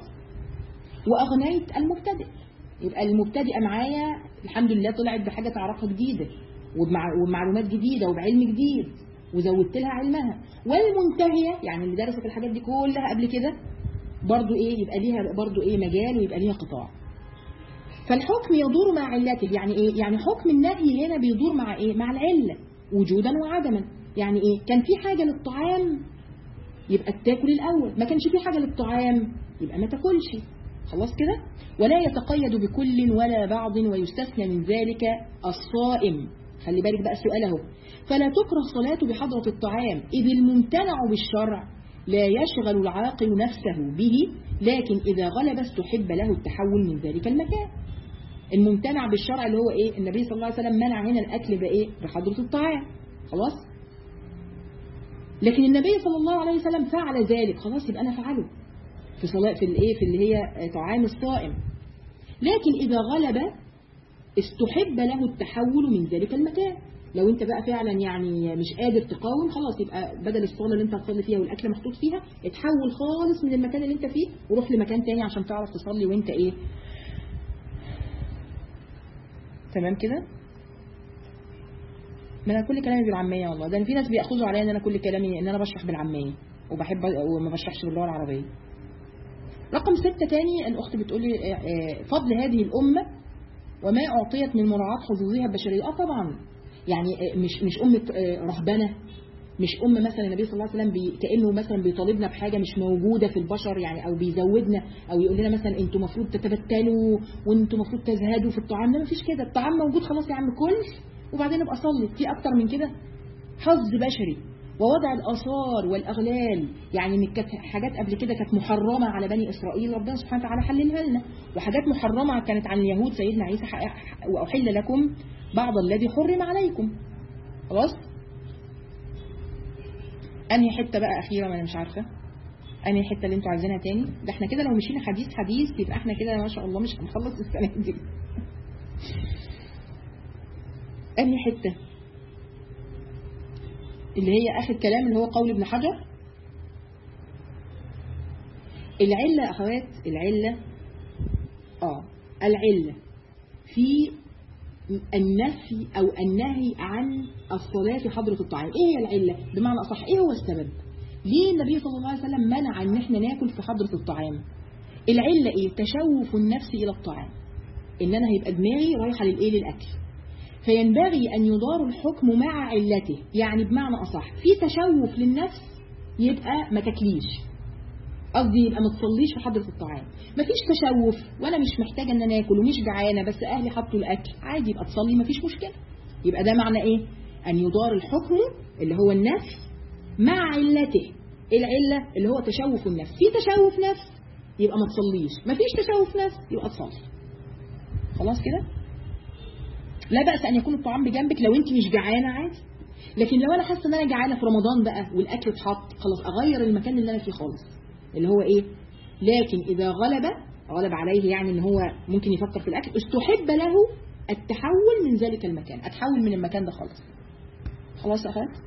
وأغنيت المبتدئ يبقى المبتدئة معايا الحمد لله طلعت بحاجة تعرفها جديدة وبمع- وبمعلومات جديدة وبعلم جديد وزودت لها علمها والمنتهية يعني اللي درست الحاجات دي كلها قبل كده برضو ايه يبقى ليها برضو ايه مجال ويبقى ليها قطاع فالحكم يدور مع علته يعني ايه يعني حكم النهي هنا بيدور مع ايه مع العلة وجودا وعدما يعني ايه كان في حاجة للطعام يبقى تاكل الأول ما كانش في حاجة للطعام يبقى ما تاكلش خلاص كده ولا يتقيد بكل ولا بعض ويستثنى من ذلك الصائم خلي بالك بقى السؤال اهو فلا تكره صلاته بحضرة الطعام إذ الممتنع بالشرع لا يشغل العاقل نفسه به لكن إذا غلب استحب له التحول من ذلك المكان الممتنع بالشرع اللي هو ايه النبي صلى الله عليه وسلم منع هنا الأكل بإيه بحضرة الطعام خلاص لكن النبي صلى الله عليه وسلم فعل ذلك خلاص يبقى أنا فعله في صلاة في الايه في اللي هي طعام الصائم لكن إذا غلب استحب له التحول من ذلك المكان لو انت بقى فعلا يعني مش قادر تقاوم خلاص يبقى بدل الصلاة اللي انت هتصلي فيها والاكل محطوط فيها اتحول خالص من المكان اللي انت فيه وروح لمكان تاني عشان تعرف تصلي وانت ايه تمام كده ما انا كل كلامي بالعامية والله ده أنا في ناس بيأخذوا عليا ان انا كل كلامي ان انا بشرح بالعامية وبحب وما بشرحش باللغة العربية رقم ستة تاني الأخت بتقول لي آه، آه، فضل هذه الأمة وما أعطيت من مراعاة حظوظها البشرية آه طبعا يعني آه، مش مش أمة آه، رهبنة مش أم مثلا النبي صلى الله عليه وسلم بي كأنه مثلا بيطالبنا بحاجة مش موجودة في البشر يعني أو بيزودنا أو يقول لنا مثلا أنتوا المفروض تتبتلوا وأنتوا المفروض تزهدوا في الطعام ده مفيش كده الطعام موجود خلاص يا عم كل وبعدين ابقى صلي في أكتر من كده حظ بشري ووضع الآثار والأغلال يعني إن كانت حاجات قبل كده كانت محرمة على بني إسرائيل ربنا سبحانه وتعالى حللها لنا وحاجات محرمة كانت عن اليهود سيدنا عيسى ح- ح- وأحل لكم بعض الذي حرم عليكم خلاص أنهي حتة بقى أخيرة ما أنا مش عارفة أنهي حتة اللي أنتوا عايزينها تاني ده احنا كده لو مشينا حديث حديث يبقى احنا كده ما شاء الله مش هنخلص السنة دي أنهي حتة اللي هي آخر كلام اللي هو قول ابن حجر العلة يا أخوات العلة آه العلة في النفي أو النهي عن الصلاة في حضرة الطعام إيه هي العلة بمعنى أصح إيه هو السبب ليه النبي صلى الله عليه وسلم منع ان احنا ناكل في حضرة الطعام العلة ايه تشوف النفس الى الطعام ان انا هيبقى دماغي رايحة للايه للاكل فينبغي ان يدار الحكم مع علته يعني بمعنى اصح في تشوف للنفس يبقى ما تاكليش قصدي يبقى ما تصليش في حضرة الطعام مفيش تشوف وانا مش محتاجه ان انا اكل ومش جعانه بس اهلي حطوا الاكل عادي يبقى تصلي مفيش مشكله يبقى ده معنى ايه ان يدار الحكم اللي هو النفي مع علته إيه العله اللي هو تشوف النفس في تشوف نفس يبقى ما تصليش مفيش تشوف نفس يبقى تصلي خلاص كده لا بأس أن يكون الطعام بجنبك لو أنت مش جعانة عادي لكن لو أنا حاسة أن أنا جعانة في رمضان بقى والأكل اتحط خلاص أغير المكان اللي أنا فيه خالص اللي هو إيه لكن إذا غلب غلب عليه يعني ان هو ممكن يفكر في الاكل استحب له التحول من ذلك المكان اتحول من المكان ده خالص خلاص يا اخوات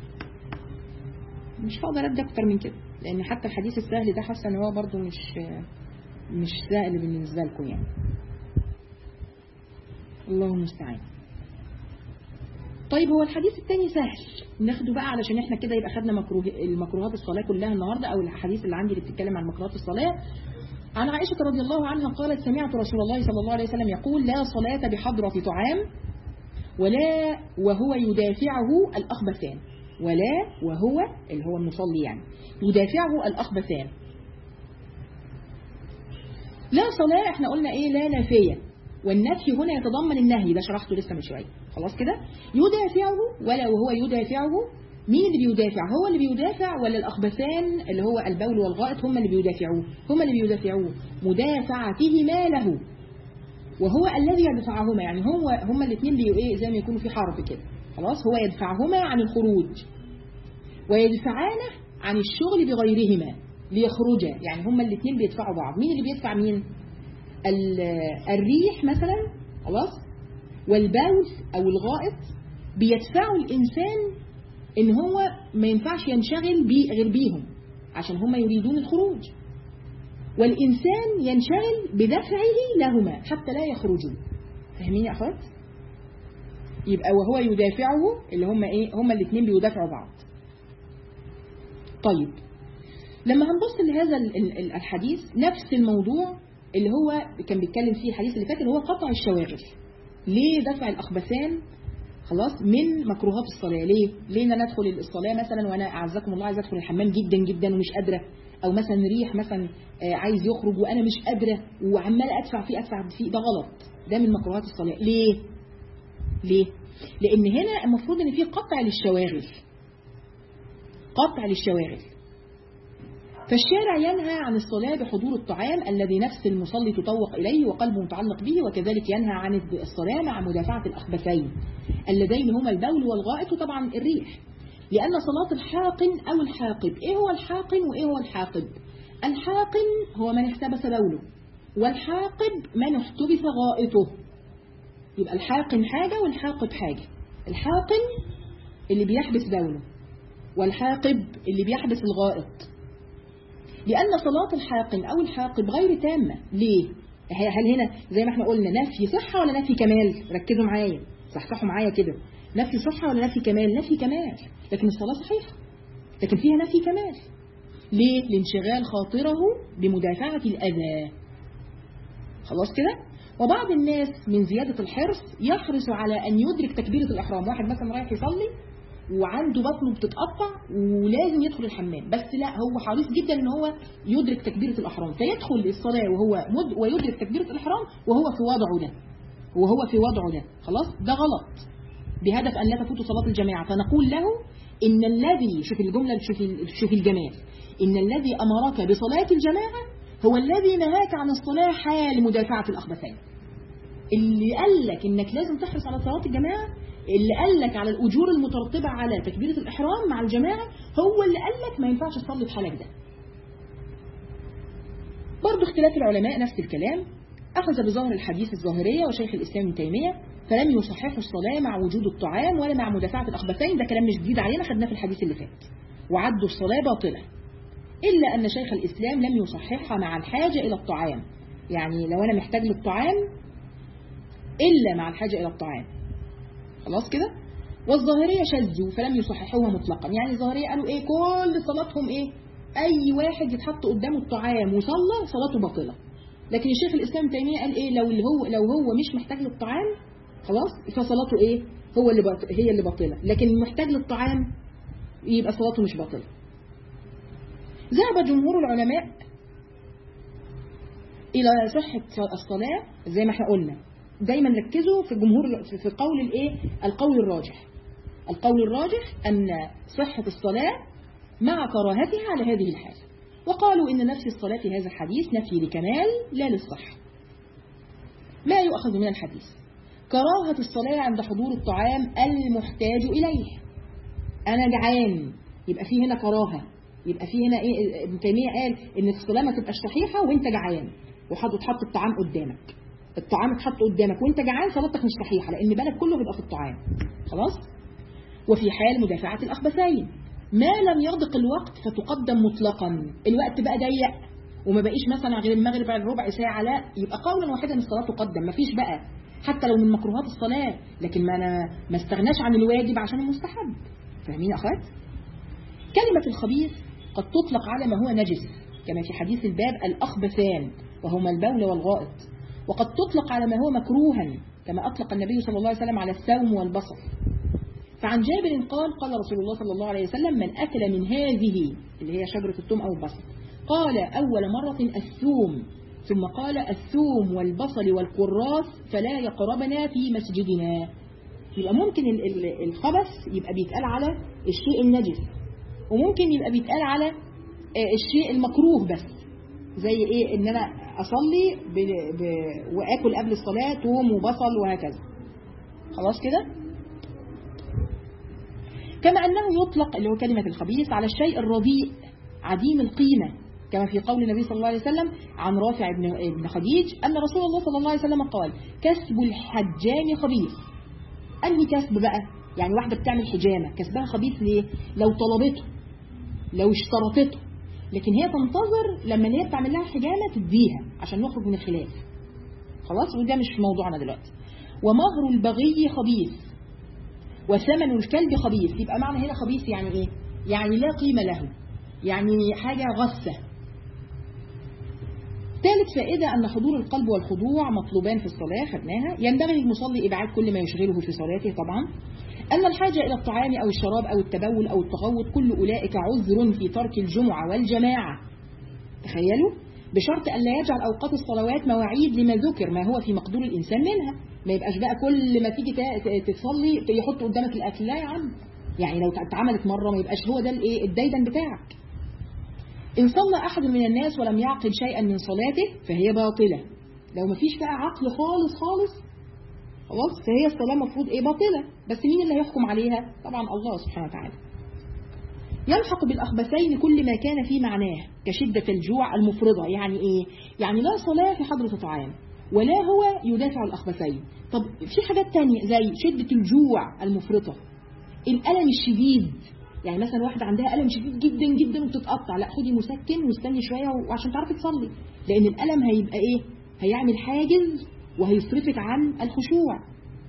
مش هقدر ادي اكتر من كده لان حتى الحديث السهل ده حاسه ان هو برده مش مش سهل بالنسبه لكم يعني الله المستعان طيب هو الحديث الثاني سهل ناخده بقى علشان احنا كده يبقى خدنا مكروه المكروهات الصلاه كلها النهارده او الحديث اللي عندي اللي بتتكلم عن مكروهات الصلاه عن عائشة رضي الله عنها قالت سمعت رسول الله صلى الله عليه وسلم يقول لا صلاة بحضرة طعام ولا وهو يدافعه الأخبثان ولا وهو اللي هو المصلي يعني يدافعه الأخبثان لا صلاة احنا قلنا ايه لا نافية والنفي هنا يتضمن النهي ده شرحته لسه من شوية خلاص كده يدافعه ولا وهو يدافعه مين اللي بيدافع هو اللي بيدافع ولا الأخبثان اللي هو البول والغائط هم اللي بيدافعوه هم اللي بيدافعوه مدافعتهما له وهو الذي يدفعهما يعني هو هما الاثنين بي ايه زي ما يكونوا في حرب كده خلاص هو يدفعهما عن الخروج ويدفعانه عن الشغل بغيرهما ليخرجا يعني هما الاثنين بيدفعوا بعض مين اللي بيدفع مين الريح مثلا خلاص والبول او الغائط بيدفعوا الانسان ان هو ما ينفعش ينشغل بي غير بيهم عشان هم يريدون الخروج والإنسان ينشغل بدفعه لهما حتى لا يخرجوا فاهمين يا أخوات يبقى وهو يدافعه اللي هم ايه هم الاثنين بيدافعوا بعض طيب لما هنبص لهذا الحديث نفس الموضوع اللي هو كان بيتكلم فيه الحديث اللي فات اللي هو قطع الشواغل ليه دفع الأخبثان خلاص من مكروهات الصلاة ليه؟ ليه ان انا ادخل الصلاة مثلا وانا اعزكم الله عايز ادخل الحمام جدا جدا ومش قادرة او مثلا ريح مثلا عايز يخرج وانا مش قادرة وعمال ادفع فيه ادفع فيه ده غلط ده من مكروهات الصلاة ليه؟ ليه؟ لان هنا المفروض ان في قطع للشواغل قطع للشواغل فالشارع ينهى عن الصلاة بحضور الطعام الذي نفس المصلي تطوق إليه وقلبه متعلق به وكذلك ينهى عن الصلاة مع مدافعة الأخبثين اللذين هما البول والغائط وطبعا الريح لأن صلاة الحاقن أو الحاقب إيه هو الحاقن وإيه هو الحاقب الحاقن هو من احتبس بوله والحاقب من احتبس غائطه يبقى الحاقن حاجة والحاقب حاجة الحاقن اللي بيحبس بوله والحاقب اللي بيحبس الغائط لأن صلاة الحاقن أو الحاقب غير تامة ليه؟ هل هنا زي ما احنا قلنا نفي صحة ولا نفي كمال ركزوا معايا صحصحوا معايا كده نفي صحة ولا نفي كمال نفي كمال لكن الصلاة صحيحة لكن فيها نفي كمال ليه؟ لانشغال خاطره بمدافعة الأذى خلاص كده؟ وبعض الناس من زيادة الحرص يحرص على أن يدرك تكبيرة الإحرام واحد مثلا رايح يصلي وعنده بطنه بتتقطع ولازم يدخل الحمام بس لا هو حريص جدا ان هو يدرك تكبيرة الإحرام فيدخل الصلاة وهو مد ويدرك تكبيرة الإحرام وهو في وضعه ده وهو في وضعه ده خلاص ده غلط بهدف أن لا تفوت صلاة الجماعة فنقول له إن الذي شوف الجملة شوف شوف الجمال إن الذي أمرك بصلاة الجماعة هو الذي نهاك عن الصلاة حال مدافعة الأخبثين اللي قال لك إنك لازم تحرص على صلاة الجماعة اللي قال لك على الأجور المترتبة على تكبيرة الإحرام مع الجماعة هو اللي قال لك ما ينفعش تصلي في حالك ده برضه اختلاف العلماء نفس الكلام أخذ بظاهر الحديث الظاهرية وشيخ الإسلام ابن تيمية فلم يصححوا الصلاة مع وجود الطعام ولا مع مدافعة الأخبثين ده كلام مش جديد علينا خدناه في الحديث اللي فات وعدوا الصلاة باطلة إلا أن شيخ الإسلام لم يصححها مع الحاجة إلى الطعام يعني لو أنا محتاج للطعام إلا مع الحاجة إلى الطعام خلاص كده والظاهرية شذوا فلم يصححوها مطلقا يعني الظاهرية قالوا ايه كل صلاتهم ايه اي واحد يتحط قدامه الطعام وصلى صلاته باطلة لكن الشيخ الاسلام ابن تيمية قال ايه لو اللي هو لو هو مش محتاج للطعام خلاص فصلاته ايه هو اللي بط... هي اللي باطلة لكن محتاج للطعام يبقى صلاته مش باطلة ذهب جمهور العلماء إلى صحة الصلاة زي ما احنا قلنا دايما ركزوا في الجمهور في- في قول الايه القول الراجح القول الراجح أن صحة الصلاة مع كراهتها على هذه الحال وقالوا إن نفي الصلاة في هذا الحديث نفي لكمال لا للصحة ما يؤخذ من الحديث كراهة الصلاة عند حضور الطعام المحتاج إليه أنا جعان يبقى في هنا كراهة يبقى في هنا إيه ابن تيمية قال إن الصلاة ما تبقاش صحيحة وأنت جعان وحط تحط الطعام قدامك الطعام اتحط قدامك وأنت جعان صلاتك مش صحيحة لأن بالك كله بيبقى في الطعام خلاص وفي حال مدافعة الأخبثين ما لم يضق الوقت فتقدم مطلقا الوقت بقى ضيق وما بقيش مثلا غير المغرب بعد ربع ساعة لا يبقى قولا واحدا الصلاة تقدم ما فيش بقى حتى لو من مكروهات الصلاة لكن ما أنا ما استغناش عن الواجب عشان المستحب فاهمين يا أخوات كلمة الخبيث قد تطلق على ما هو نجس كما في حديث الباب الأخبثان وهما البول والغائط وقد تطلق على ما هو مكروها كما أطلق النبي صلى الله عليه وسلم على الثوم والبصل فعن جابر قال قال رسول الله صلى الله عليه وسلم من أكل من هذه اللي هي شجرة الثوم أو البصل قال أول مرة الثوم ثم قال الثوم والبصل والكراث فلا يقربنا في مسجدنا يبقى ممكن ال- ال- الخبث يبقى بيتقال على الشيء النجس وممكن يبقى بيتقال على آه، الشيء المكروه بس زي ايه ان انا اصلي ب... ب... واكل قبل الصلاه توم وبصل وهكذا خلاص كده كما أنه يطلق اللي هو كلمة الخبيث على الشيء الرديء عديم القيمة كما في قول النبي صلى الله عليه وسلم عن رافع بن بن خديج أن رسول الله صلى الله عليه وسلم قال كسب الحجام خبيث أنهي كسب بقى يعني واحدة بتعمل حجامة كسبها خبيث ليه لو طلبته لو اشترطته لكن هي تنتظر لما هي بتعمل لها حجامة تديها عشان نخرج من الخلاف خلاص وده مش موضوعنا دلوقتي ومهر البغي خبيث وثمن الكلب خبيث يبقى معنى هنا خبيث يعني ايه يعني لا قيمة له يعني حاجة غثة ثالث فائدة أن حضور القلب والخضوع مطلوبان في الصلاة خدناها ينبغي للمصلي إبعاد كل ما يشغله في صلاته طبعا أن الحاجة إلى الطعام أو الشراب أو التبول أو التغوط كل أولئك عذر في ترك الجمعة والجماعة تخيلوا بشرط أن لا يجعل أوقات الصلوات مواعيد لما ذكر ما هو في مقدور الإنسان منها ما يبقاش بقى كل ما تيجي تا- ت- تصلي يحط قدامك الأكل لا يا عم يعني لو اتعملت مرة ما يبقاش هو ده الايه الديدن بتاعك إن صلى أحد من الناس ولم يعقل شيئا من صلاته فهي باطلة لو ما فيش بقى عقل خالص خالص خلاص فهي الصلاة المفروض إيه باطلة بس مين اللي هيحكم عليها طبعا الله سبحانه وتعالى يلحق بالأخبثين كل ما كان في معناه كشدة الجوع المفرطة يعني إيه؟ يعني لا صلاة في حضرة طعام ولا هو يدافع الأخبثين طب في حاجات تانية زي شدة الجوع المفرطة الألم الشديد يعني مثلا واحدة عندها ألم شديد جدا جدا وبتتقطع لا خدي مسكن واستني شوية وعشان تعرفي تصلي لأن الألم هيبقى إيه؟ هيعمل حاجز وهيصرفك عن الخشوع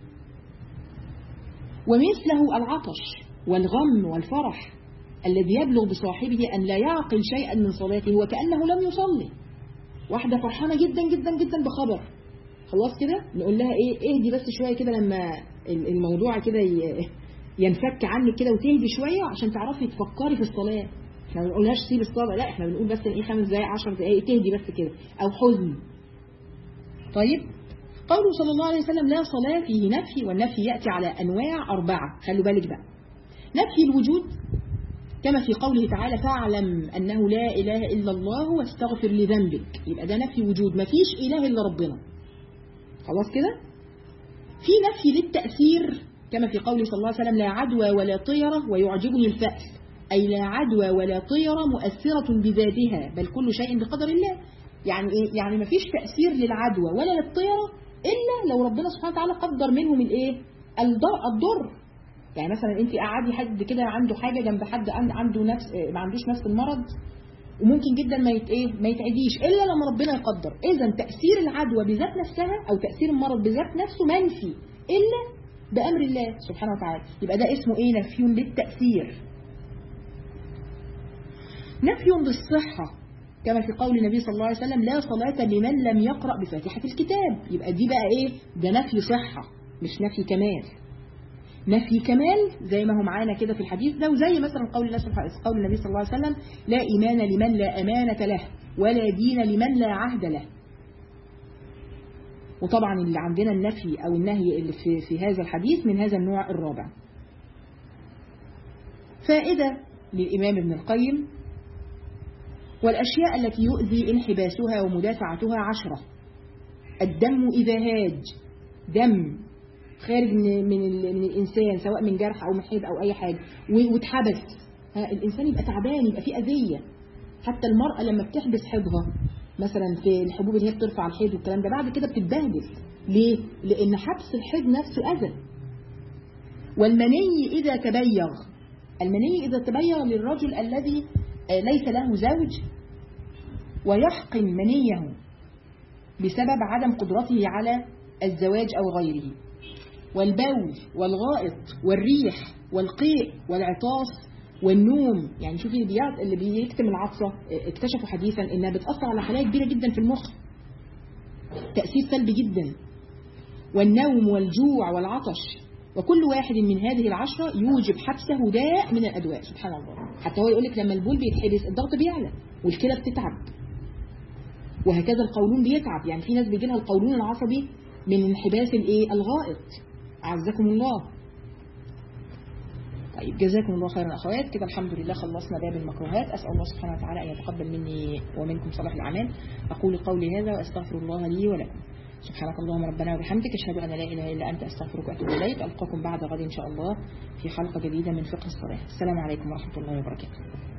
ومثله العطش والغم والفرح الذي يبلغ بصاحبه أن لا يعقل شيئا من صلاته وكأنه لم يصلي واحدة فرحانة جدا جدا جدا بخبر خلاص كده نقول لها ايه اهدي بس شوية كده لما الموضوع كده ي- ينفك عنك كده وتهدي شوية عشان تعرفي تفكري في الصلاة احنا ما بنقولهاش سيب الصلاة لا احنا بنقول بس ايه خمس دقايق عشر دقايق تهدي بس كده او حزن طيب قوله صلى الله عليه وسلم لا صلاة فيه نفي والنفي يأتي على أنواع أربعة خلوا بالك بقى نفي الوجود كما في قوله تعالى فاعلم أنه لا إله إلا الله واستغفر لذنبك يبقى ده نفي وجود مفيش إله إلا ربنا خلاص كده في نفي للتأثير كما في قوله صلى الله عليه وسلم لا عدوى ولا طيرة ويعجبني الفأس أي لا عدوى ولا طيرة مؤثرة بذاتها بل كل شيء بقدر الله يعني إيه؟ يعني مفيش تأثير للعدوى ولا للطيرة إلا لو ربنا سبحانه وتعالى قدر منهم الإيه الضر, الضر يعني مثلا انت قاعدي حد كده عنده حاجه جنب حد عن- عنده نفس اه، ما عندوش نفس المرض وممكن جدا ما يت ايه ما يتعديش الا لما ربنا يقدر اذا تاثير العدوى بذات نفسها او تاثير المرض بذات نفسه منفي الا بأمر الله سبحانه وتعالى يبقى ده اسمه ايه نفي للتأثير نفي للصحة كما في قول النبي صلى الله عليه وسلم لا صلاة لمن لم يقرأ بفاتحة الكتاب يبقى دي بقى ايه ده نفي صحة مش نفي كمال نفي كمال زي ما هو معانا كده في الحديث ده وزي مثلا قول الله سبحانه قول النبي صلى الله عليه وسلم لا إيمان لمن لا أمانة له ولا دين لمن لا عهد له وطبعا اللي عندنا النفي أو النهي اللي في, في هذا الحديث من هذا النوع الرابع فائدة للإمام ابن القيم والأشياء التي يؤذي انحباسها ومدافعتها عشرة الدم إذا هاج دم خارج من من, من الإنسان سواء من جرح أو من حيض أو أي حاجة واتحبس الإنسان يبقى تعبان يبقى فيه أذية حتى المرأة لما بتحبس حيضها مثلا في الحبوب اللي هي بترفع الحيض والكلام ده بعد كده بتتبهدل ليه؟ لأن حبس الحيض نفسه أذى والمني إذا تبيغ المني إذا تبيغ للرجل الذي ليس له زوج ويحقن منيه بسبب عدم قدرته على الزواج أو غيره والبول والغائط والريح والقيء والعطاس والنوم يعني شوفي اللي بيكتم العطسة اكتشفوا حديثا انها بتأثر على خلايا كبيرة جدا في المخ تأثير سلبي جدا والنوم والجوع والعطش وكل واحد من هذه العشرة يوجب حبسه داء من الأدواء سبحان الله حتى هو يقول لك لما البول بيتحبس الضغط بيعلى والكلى بتتعب وهكذا القولون بيتعب يعني في ناس بيجي لها القولون العصبي من انحباس الايه الغائط أعزكم الله طيب جزاكم الله خيرا أخوات كده الحمد لله خلصنا باب المكروهات أسأل الله سبحانه وتعالى أن يتقبل مني ومنكم صلاح الأعمال أقول قولي هذا وأستغفر الله لي ولكم سبحانك اللهم ربنا وبحمدك أشهد أن لا إله إلا أنت أستغفرك وأتوب إليك ألقاكم بعد غد إن شاء الله في حلقة جديدة من فقه الصلاة السلام عليكم ورحمة الله وبركاته